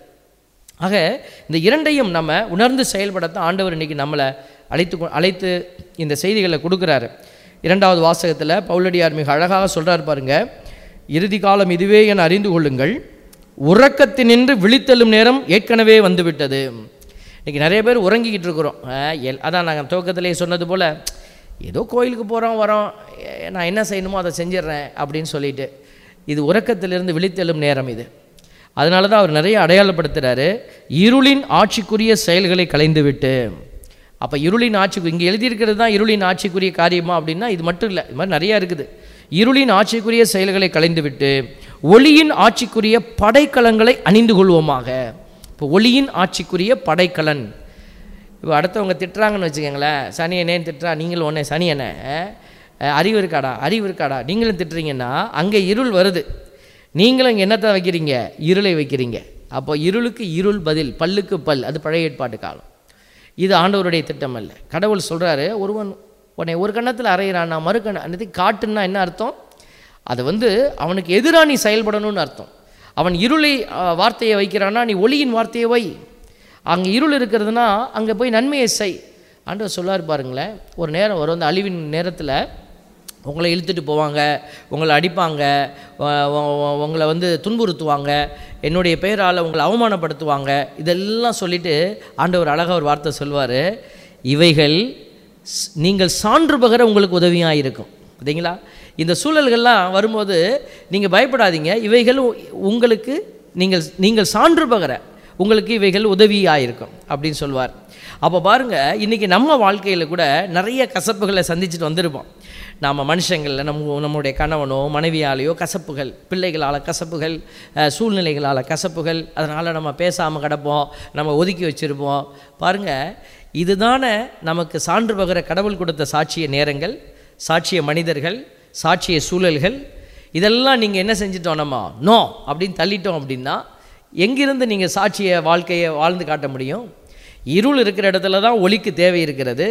ஆக இந்த இரண்டையும் நம்ம உணர்ந்து செயல்படத்தான் ஆண்டவர் இன்னைக்கு நம்மளை அழைத்து கொ- அழைத்து இந்த செய்திகளை கொடுக்குறாரு இரண்டாவது வாசகத்தில் பவுலடியார் மிக அழகாக சொல்றார் பாருங்க இறுதி காலம் இதுவே என அறிந்து கொள்ளுங்கள் உறக்கத்தினின்று விழித்தெழும் நேரம் ஏற்கனவே வந்துவிட்டது இன்னைக்கு நிறைய பேர் உறங்கிக்கிட்டு இருக்கிறோம் அஹ், எல்- அதான் நாங்கள் துவக்கத்திலேயே சொன்னது போல் ஏதோ கோயிலுக்கு போகிறோம் வரோம் எ- நான் என்ன செய்யணுமோ அதை செஞ்சிடுறேன் அப்படின்னு சொல்லிட்டு இது உறக்கத்திலிருந்து விழித்தெழும் நேரம் இது அதனால தான் அவர் நிறைய அடையாளப்படுத்துகிறாரு இருளின் ஆட்சிக்குரிய செயல்களை களைந்துவிட்டு அப்போ இருளின் ஆட்சிக்கு இங்கே எழுதியிருக்கிறது தான் இருளின் ஆட்சிக்குரிய காரியமா அப்படின்னா இது மட்டும் இல்லை இது மாதிரி நிறையா இருக்குது இருளின் ஆட்சிக்குரிய செயல்களை களைந்துவிட்டு ஒளியின் ஆட்சிக்குரிய படைக்கலங்களை அணிந்து கொள்வோமாக இப்போ ஒளியின் ஆட்சிக்குரிய படைக்கலன் இப்போ அடுத்தவங்க திட்டுறாங்கன்னு வச்சுக்கோங்களேன் சனியனேன்னு திட்டுறா நீங்களும் ஒன்றே சனியனே அஹ், அறிவு இருக்காடா அறிவு இருக்காடா நீங்களும் திட்டுறீங்கன்னா அங்கே இருள் வருது நீங்களும் இங்கே என்னத்தை வைக்கிறீங்க இருளை வைக்கிறீங்க அப்போ இருளுக்கு இருள் பதில் பல்லுக்கு பல் அது பழைய ஏற்பாட்டு காலம் இது ஆண்டவருடைய திட்டம் அல்ல கடவுள் சொல்கிறாரு ஒருவன் உன்னை ஒரு கண்ணத்தில் அறையிறான்னா மறு கண்ண அன்னது காட்டுன்னா என்ன அர்த்தம் அது வந்து அவனுக்கு எதிராக நீ செயல்படணும்னு அர்த்தம் அவன் இருளை அஹ், வார்த்தையை வைக்கிறான்னா நீ ஒளியின் வார்த்தையை வை அங்கே இருள் இருக்கிறதுனா அங்கே போய் நன்மையை செய் ஆண்டவர் சொல்லார் பாருங்களேன் ஒரு நேரம் வரும் அந்த அழிவின் நேரத்தில் உங்களை இழுத்துட்டு போவாங்க உங்களை அடிப்பாங்க உ- உ- உங்களை வந்து துன்புறுத்துவாங்க என்னுடைய பெயரால் உங்களை அவமானப்படுத்துவாங்க இதெல்லாம் சொல்லிட்டு ஆண்டவர் அழகாக ஒரு வார்த்தை சொல்வார் இவைகள் ஸ்- நீங்கள் சான்று பகர உங்களுக்கு உதவியாக இருக்கும் பார்த்தீங்களா இந்த சூழல்கள்லாம் வரும்போது நீங்கள் பயப்படாதீங்க இவைகள் உ- உங்களுக்கு நீங்கள் நீங்கள் சான்று பகர உங்களுக்கு இவைகள் உதவியாக இருக்கும் அப்படின்னு சொல்வார் அப்போ பாருங்கள் இன்றைக்கி நம்ம வாழ்க்கையில் கூட நிறைய கசப்புகளை சந்திச்சுட்டு வந்திருப்போம் நாம் மனுஷங்களில் நம்ம நம்முடைய கணவனோ மனைவியாலேயோ கசப்புகள் பிள்ளைகளால் கசப்புகள் அஹ், சூழ்நிலைகளால் கசப்புகள் அதனால் நம்ம பேசாமல் கிடப்போம் நம்ம ஒதுக்கி வச்சுருப்போம் பாருங்கள் இதுதானே நமக்கு சான்று பகிர கடவுள் கொடுத்த சாட்சிய நேரங்கள் சாட்சிய மனிதர்கள் சாட்சிய சூழல்கள் இதெல்லாம் நீங்கள் என்ன செஞ்சிட்டோம் நம்ம நோ அப்படின்னு தள்ளிட்டோம் அப்படின்னா எங்கிருந்து நீங்கள் சாட்சிய வாழ்க்கையை வாழ்ந்து காட்ட முடியும் இருள் இருக்கிற இடத்துல தான் ஒளிக்கு தேவை இருக்கிறது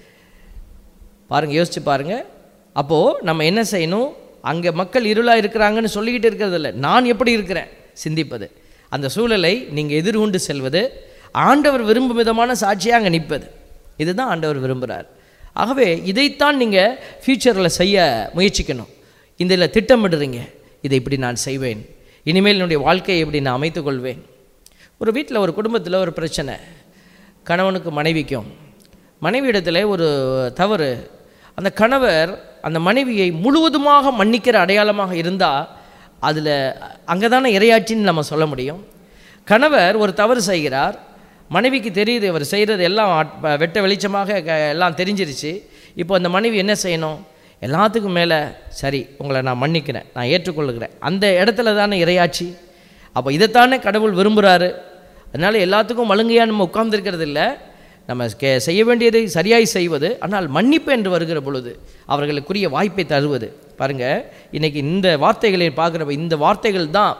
பாருங்கள் யோசிச்சு பாருங்கள் அப்போது நம்ம என்ன செய்யணும் அங்கே மக்கள் இருளாக இருக்கிறாங்கன்னு சொல்லிக்கிட்டு இருக்கிறது இல்லை நான் எப்படி இருக்கிறேன் சிந்திப்பது அந்த சூழலை நீங்கள் எதிர்கொண்டு செல்வது ஆண்டவர் விரும்பும் விதமான சாட்சியாக அங்கே நிற்பது இதுதான் ஆண்டவர் விரும்புகிறார் ஆகவே இதைத்தான் நீங்கள் ஃப்யூச்சரில் செய்ய முயற்சிக்கணும் இதில் திட்டமிடுறீங்க இதை இப்படி நான் செய்வேன் இனிமேல் என்னுடைய வாழ்க்கையை இப்படி நான் அமைத்துக் கொள்வேன் ஒரு வீட்டில் ஒரு குடும்பத்தில் ஒரு பிரச்சனை கணவனுக்கு மனைவிக்கும் மனைவியிடத்தில் ஒரு தவறு அந்த கணவர் அந்த மனைவியை முழுவதுமாக மன்னிக்கிற அடையாளமாக இருந்தால் அதில் அங்கே தானே இரையாட்சின்னு நம்ம சொல்ல முடியும் கணவர் ஒரு தவறு செய்கிறார் மனைவிக்கு தெரியுது இவர் செய்கிறது எல்லாம் ஆட்- ப- வெட்ட வெளிச்சமாக க- எல்லாம் தெரிஞ்சிருச்சு இப்போ அந்த மனைவி என்ன செய்யணும் எல்லாத்துக்கும் மேலே சரி உங்களை நான் மன்னிக்கிறேன் நான் ஏற்றுக்கொள்கிறேன் அந்த இடத்துல தானே இரையாட்சி அப்போ இதைத்தானே கடவுள் விரும்புகிறாரு அதனால் எல்லாத்துக்கும் மழுங்கையாக நம்ம உட்கார்ந்திருக்கிறது இல்லை நம்ம கே செய்ய வேண்டியதை சரியாய் செய்வது ஆனால் மன்னிப்பு என்று வருகிற பொழுது அவர்களுக்குரிய வாய்ப்பை தருவது பாருங்கள் இன்னைக்கு இந்த வார்த்தைகளை பார்க்குறப்ப இந்த வார்த்தைகள் தான்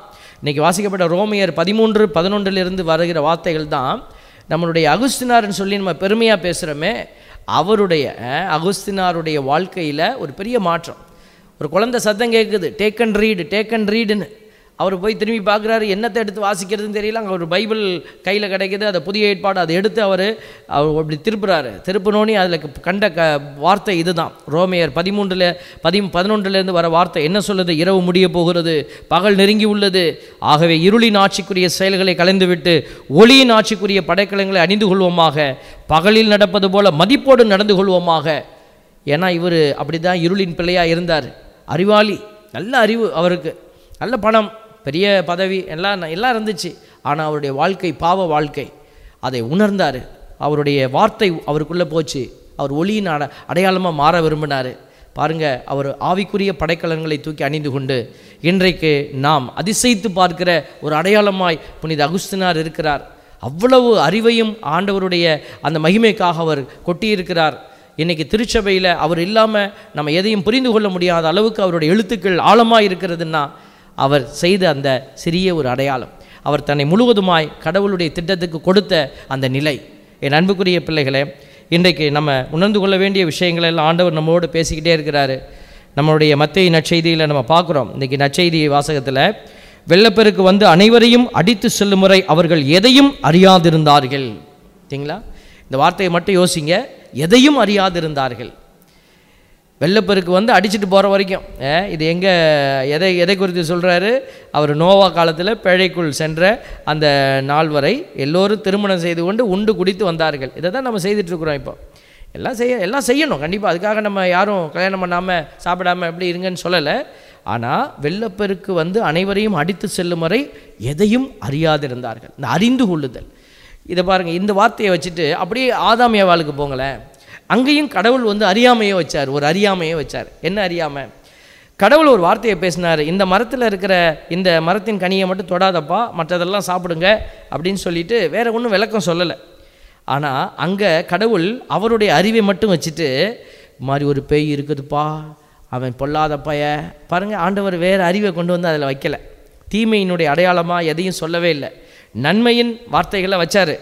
இன்னைக்கு வாசிக்கப்பட்ட ரோமியர் பதிமூன்று பதினொன்றிலிருந்து வருகிற வார்த்தைகள் தான் நம்மளுடைய அகுஸ்தினார்னு சொல்லி நம்ம பெருமையாக பேசுகிறோமே அவருடைய அஹ், அகுஸ்தினாருடைய வாழ்க்கையில் ஒரு பெரிய மாற்றம் ஒரு குழந்தை சத்தம் கேட்குது take and read take and ரீடுன்னு அவர் போய் திரும்பி பார்க்குறாரு என்னத்தை எடுத்து வாசிக்கிறதுன்னு தெரியல அங்கே ஒரு பைபிள் கையில் கிடைக்குது அதை புதிய ஏற்பாடு அதை எடுத்து அவர் அவர் அப்படி திருப்புறாரு திருப்பினோனே அதில் கண்ட க வார்த்தை இதுதான் ரோமையர் பதிமூன்றில் பதி பதினொன்றுலேருந்து வர வார்த்தை என்ன சொல்லுது இரவு முடிய போகிறது பகல் நெருங்கி உள்ளது ஆகவே இருளின் ஆட்சிக்குரிய செயல்களை கலைந்துவிட்டு ஒளியின் ஆட்சிக்குரிய படைக்கலங்களை அணிந்து கொள்வோமாக பகலில் நடப்பது போல மதிப்போடு நடந்து கொள்வோமாக ஏன்னா இவர் அப்படி தான் இருளின் பிள்ளையாக இருந்தார் அறிவாளி நல்ல அறிவு அவருக்கு நல்ல பணம் பெரிய பதவி எல்லாம் எல்லாம் இருந்துச்சு ஆனால் அவருடைய வாழ்க்கை பாவ வாழ்க்கை அதை உணர்ந்தார் அவருடைய வார்த்தை அவருக்குள்ளே போச்சு அவர் ஒளியின் அட அடையாளமாக மாற விரும்பினார் பாருங்க அவர் ஆவிக்குரிய படைக்கலன்களை தூக்கி அணிந்து கொண்டு இன்றைக்கு நாம் அதிசயித்து பார்க்கிற ஒரு அடையாளமாய் புனித அகுஸ்தினார் இருக்கிறார் அவ்வளவு அறிவையும் ஆண்டவருடைய அந்த மகிமைக்காக அவர் கொட்டியிருக்கிறார் இன்னைக்கு திருச்சபையில் அவர் இல்லாமல் நம்ம எதையும் புரிந்து கொள்ள முடியாத அளவுக்கு அவருடைய எழுத்துக்கள் ஆழமாக இருக்கிறதுன்னா அவர் செய்த அந்த சிறிய ஒரு அடையாளம் அவர் தன்னை முழுவதுமாய் கடவுளுடைய திட்டத்துக்கு கொடுத்த அந்த நிலை என் அன்புக்குரிய பிள்ளைகளே இன்றைக்கு நம்ம உணர்ந்து கொள்ள வேண்டிய விஷயங்கள் எல்லாம் ஆண்டவர் நம்மோடு பேசிக்கிட்டே இருக்கிறாரு நம்மளுடைய மத்திய நற்செய்தியில் நம்ம பார்க்குறோம் இன்றைக்கி நற்செய்தி வாசகத்தில் வெள்ளப்பெருக்கு வந்து அனைவரையும் அடித்து செல்லும் முறை அவர்கள் எதையும் அறியாதிருந்தார்கள் சரிங்களா இந்த வார்த்தையை மட்டும் யோசிங்க எதையும் அறியாதிருந்தார்கள் வெள்ளப்பெருக்கு வந்து அடிச்சிட்டு போகிற வரைக்கும் அஹ், இது எங்கே எதை எதை குறித்து சொல்கிறாரு அவர் நோவா காலத்தில் பேழைக்குள் சென்ற அந்த நாள் வரை எல்லோரும் திருமணம் செய்து கொண்டு உண்டு குடித்து வந்தார்கள் இதை தான் நம்ம செய்துட்ருக்குறோம் இப்போ எல்லாம் செய்ய எல்லாம் செய்யணும் கண்டிப்பாக அதுக்காக நம்ம யாரும் கல்யாணம் பண்ணாமல் சாப்பிடாம எப்படி இருங்கன்னு சொல்லலை ஆனால் வெள்ளப்பெருக்கு வந்து அனைவரையும் அடித்து செல்லும் வரை எதையும் அறியாதிருந்தார்கள் இந்த அறிந்து கொள்ளுதல் இதை பாருங்கள் இந்த வார்த்தையை வச்சுட்டு அப்படியே ஆதாம் ஏவாளுக்கு போங்களேன் அங்கேயும் கடவுள் வந்து அறியாமையை வச்சார் ஒரு அறியாமையை வச்சார் என்ன அறியாமை கடவுள் ஒரு வார்த்தையை பேசினார் இந்த மரத்தில் இருக்கிற இந்த மரத்தின் கனியை மட்டும் தொடாதப்பா மற்றதெல்லாம் சாப்பிடுங்க அப்படின்னு சொல்லிட்டு வேற ஒன்றும் விளக்கம் சொல்லலை ஆனால் அங்கே கடவுள் அவருடைய அறிவை மட்டும் வச்சுட்டு "இது மாதிரி ஒரு பேய் இருக்குதுப்பா அவன் பொல்லாத பய பாருங்கள் ஆண்டவர் வேறு அறிவை கொண்டு வந்து அதில் வைக்கல தீமையினுடைய அடையாளமாக எதையும் சொல்லவே இல்லை நன்மையின் வார்த்தைகளை வச்சாரு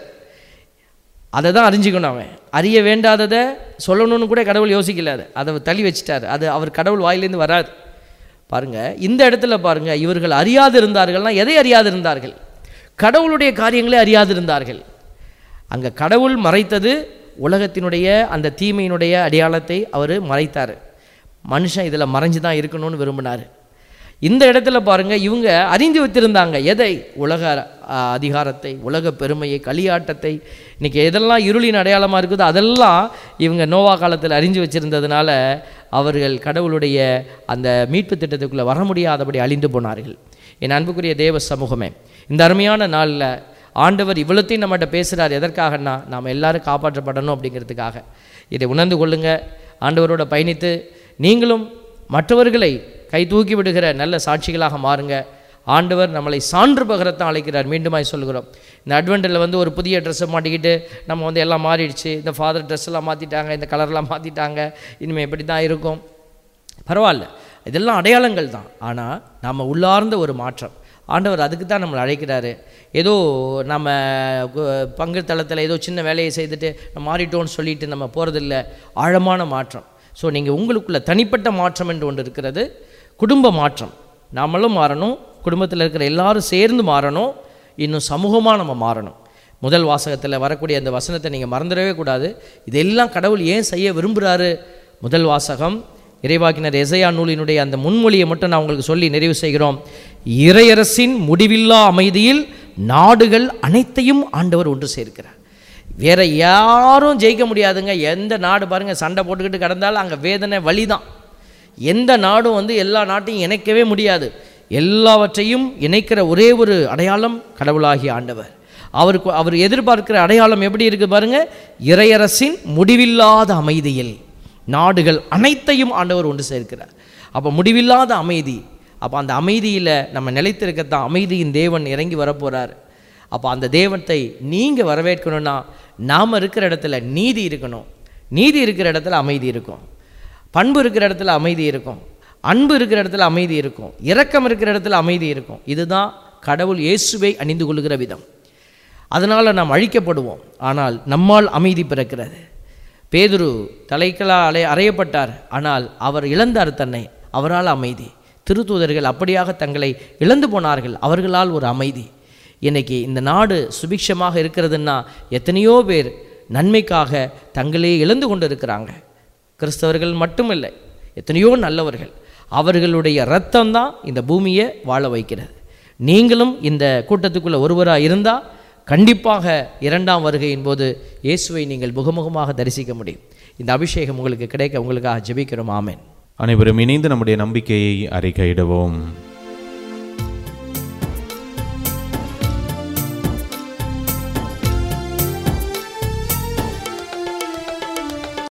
அதை தான் அறிஞ்சிக்கணும் அவன் அறிய வேண்டாததை சொல்லணும்னு கூட கடவுள் யோசிக்கல அதை அதை தள்ளி வச்சிட்டாரு அது அவர் கடவுள் வாயிலேருந்து வராது பாருங்க இந்த இடத்துல பாருங்க இவர்கள் அறியாது இருந்தார்கள்னா எதை அறியாது இருந்தார்கள் கடவுளுடைய காரியங்களை அறியாது இருந்தார்கள் அங்கே கடவுள் மறைத்தது உலகத்தினுடைய அந்த தீமையினுடைய அடையாளத்தை அவர் மறைத்தார் மனுஷன் இதில் மறைஞ்சு தான் இருக்கணும்னு விரும்பினார் இந்த இடத்துல பாருங்க இவங்க அறிந்து வைத்திருந்தாங்க எதை உலக ஆ, அதிகாரத்தை உலக பெருமையை களியாட்டத்தை இன்னைக்கு எதெல்லாம் இருளின் அடையாளமாக இருக்குதோ அதெல்லாம் இவங்க நோவா காலத்தில் அறிஞ்சு வச்சிருந்ததுனால அவர்கள் கடவுளுடைய அந்த மீட்பு திட்டத்துக்குள்ளே வர முடியாதபடி அழிந்து போனார்கள் என் அன்புக்குரிய தேவ சமூகமே இந்த அருமையான நாளில் ஆண்டவர் இவ்வளத்தையும் நம்மகிட்ட பேசுகிறார் எதற்காகன்னா நாம் எல்லாரும் காப்பாற்றப்படணும் அப்படிங்கிறதுக்காக இதை உணர்ந்து கொள்ளுங்க ஆண்டவரோட பயணித்து நீங்களும் மற்றவர்களை கை தூக்கி விடுகிற நல்ல சாட்சிகளாக மாறுங்க ஆண்டவர் நம்மளை சான்று பகரத்தான் அழைக்கிறார் மீண்டுமாய் சொல்கிறோம் இந்த அட்வென்ட்டில் வந்து ஒரு புதிய ட்ரெஸ்ஸை மாட்டிக்கிட்டு நம்ம வந்து எல்லாம் மாறிடுச்சு இந்த ஃபாதர் ட்ரெஸ் எல்லாம் மாற்றிட்டாங்க இந்த கலர்லாம் மாற்றிட்டாங்க இனிமேல் இப்படி தான் இருக்கும் பரவாயில்ல இதெல்லாம் அடையாளங்கள் தான் ஆனால் நம்ம உள்ளார்ந்த ஒரு மாற்றம் ஆண்டவர் அதுக்கு தான் நம்மளை அழைக்கிறாரு ஏதோ நம்ம கு- பங்கு தளத்தில் ஏதோ சின்ன வேலையை செய்துட்டு நம்ம மாறிட்டோம்னு சொல்லிட்டு நம்ம போகிறதில்ல ஆழமான மாற்றம் ஸோ நீங்கள் உங்களுக்குள்ள தனிப்பட்ட மாற்றம் என்று ஒன்று இருக்கிறது குடும்ப மாற்றம் நாமளும் மாறணும் குடும்பத்தில் இருக்கிற எல்லாரும் சேர்ந்து மாறணும் இன்னும் சமூகமாக நம்ம மாறணும் முதல் வாசகத்தில் வரக்கூடிய அந்த வசனத்தை நீங்கள் மறந்துடவே கூடாது இதெல்லாம் கடவுள் ஏன் செய்ய விரும்புகிறாரு முதல் வாசகம் இறைவாக்கினர் எசையா நூலினுடைய அந்த முன்மொழியை மட்டும் நான் உங்களுக்கு சொல்லி நிறைவு செய்கிறோம் இறையரசின் முடிவில்லா அமைதியில் நாடுகள் அனைத்தையும் ஆண்டவர் ஒன்று சேர்க்கிறார் வேற யாரும் ஜெயிக்க முடியாதுங்க எந்த நாடு பாருங்க சண்டை போட்டுக்கிட்டு கிடந்தாலும் அங்கே வேதனை வலி தான் எந்த நாடும் வந்து எல்லா நாட்டையும் இணைக்கவே முடியாது எல்லாவற்றையும் இணைக்கிற ஒரே ஒரு அடையாளம் கடவுளாகிய ஆண்டவர் அவருக்கு அவர் எதிர்பார்க்கிற அடையாளம் எப்படி இருக்கு பாருங்க இறையரசின் முடிவில்லாத அமைதியில் நாடுகள் அனைத்தையும் ஆண்டவர் ஒன்று சேர்க்கிறார் அப்போ முடிவில்லாத அமைதி அப்போ அந்த அமைதியில் நம்ம நிலைத்திருக்கத்தான் அமைதியின் தேவன் இறங்கி வரப்போகிறார் அப்போ அந்த தேவத்தை நீங்கள் வரவேற்கணும்னா நாம் இருக்கிற இடத்துல நீதி இருக்கணும் நீதி இருக்கிற இடத்துல அமைதி இருக்கும் பண்பு இருக்கிற இடத்துல அமைதி இருக்கும் அன்பு இருக்கிற இடத்துல அமைதி இருக்கும் இரக்கம் இருக்கிற இடத்துல அமைதி இருக்கும் இதுதான் கடவுள் இயேசுவை அணிந்து கொள்கிற விதம் அதனால் நாம் அழிக்கப்படுவோம் ஆனால் நம்மால் அமைதி பிறக்கிறது பேதுரு தலைக்களால் அலை அறையப்பட்டார் ஆனால் அவர் இழந்தார் தன்னை அவரால் அமைதி திருத்தூதர்கள் அப்படியாக தங்களை இழந்து போனார்கள் அவர்களால் ஒரு அமைதி இன்னைக்கு இந்த நாடு சுபிக்ஷமாக இருக்கிறதுன்னா எத்தனையோ பேர் நன்மைக்காக தங்களே இழந்து கொண்டு இருக்கிறாங்க கிறிஸ்தவர்கள் மட்டுமில்லை எத்தனையோ நல்லவர்கள் அவர்களுடைய இரத்தம் தான் இந்த பூமியை வாழ வைக்கிறது நீங்களும் இந்த கூட்டத்துக்குள்ள ஒருவராக இருந்தால் கண்டிப்பாக இரண்டாம் வருகையின் போது இயேசுவை நீங்கள் முகமுகமாக தரிசிக்க முடியும் இந்த அபிஷேகம் உங்களுக்கு கிடைக்க உங்களுக்காக ஜெபிக்கிறோம் ஆமென் அனைவரும் இணைந்து நம்முடைய நம்பிக்கையை அறிக்கையிடுவோம்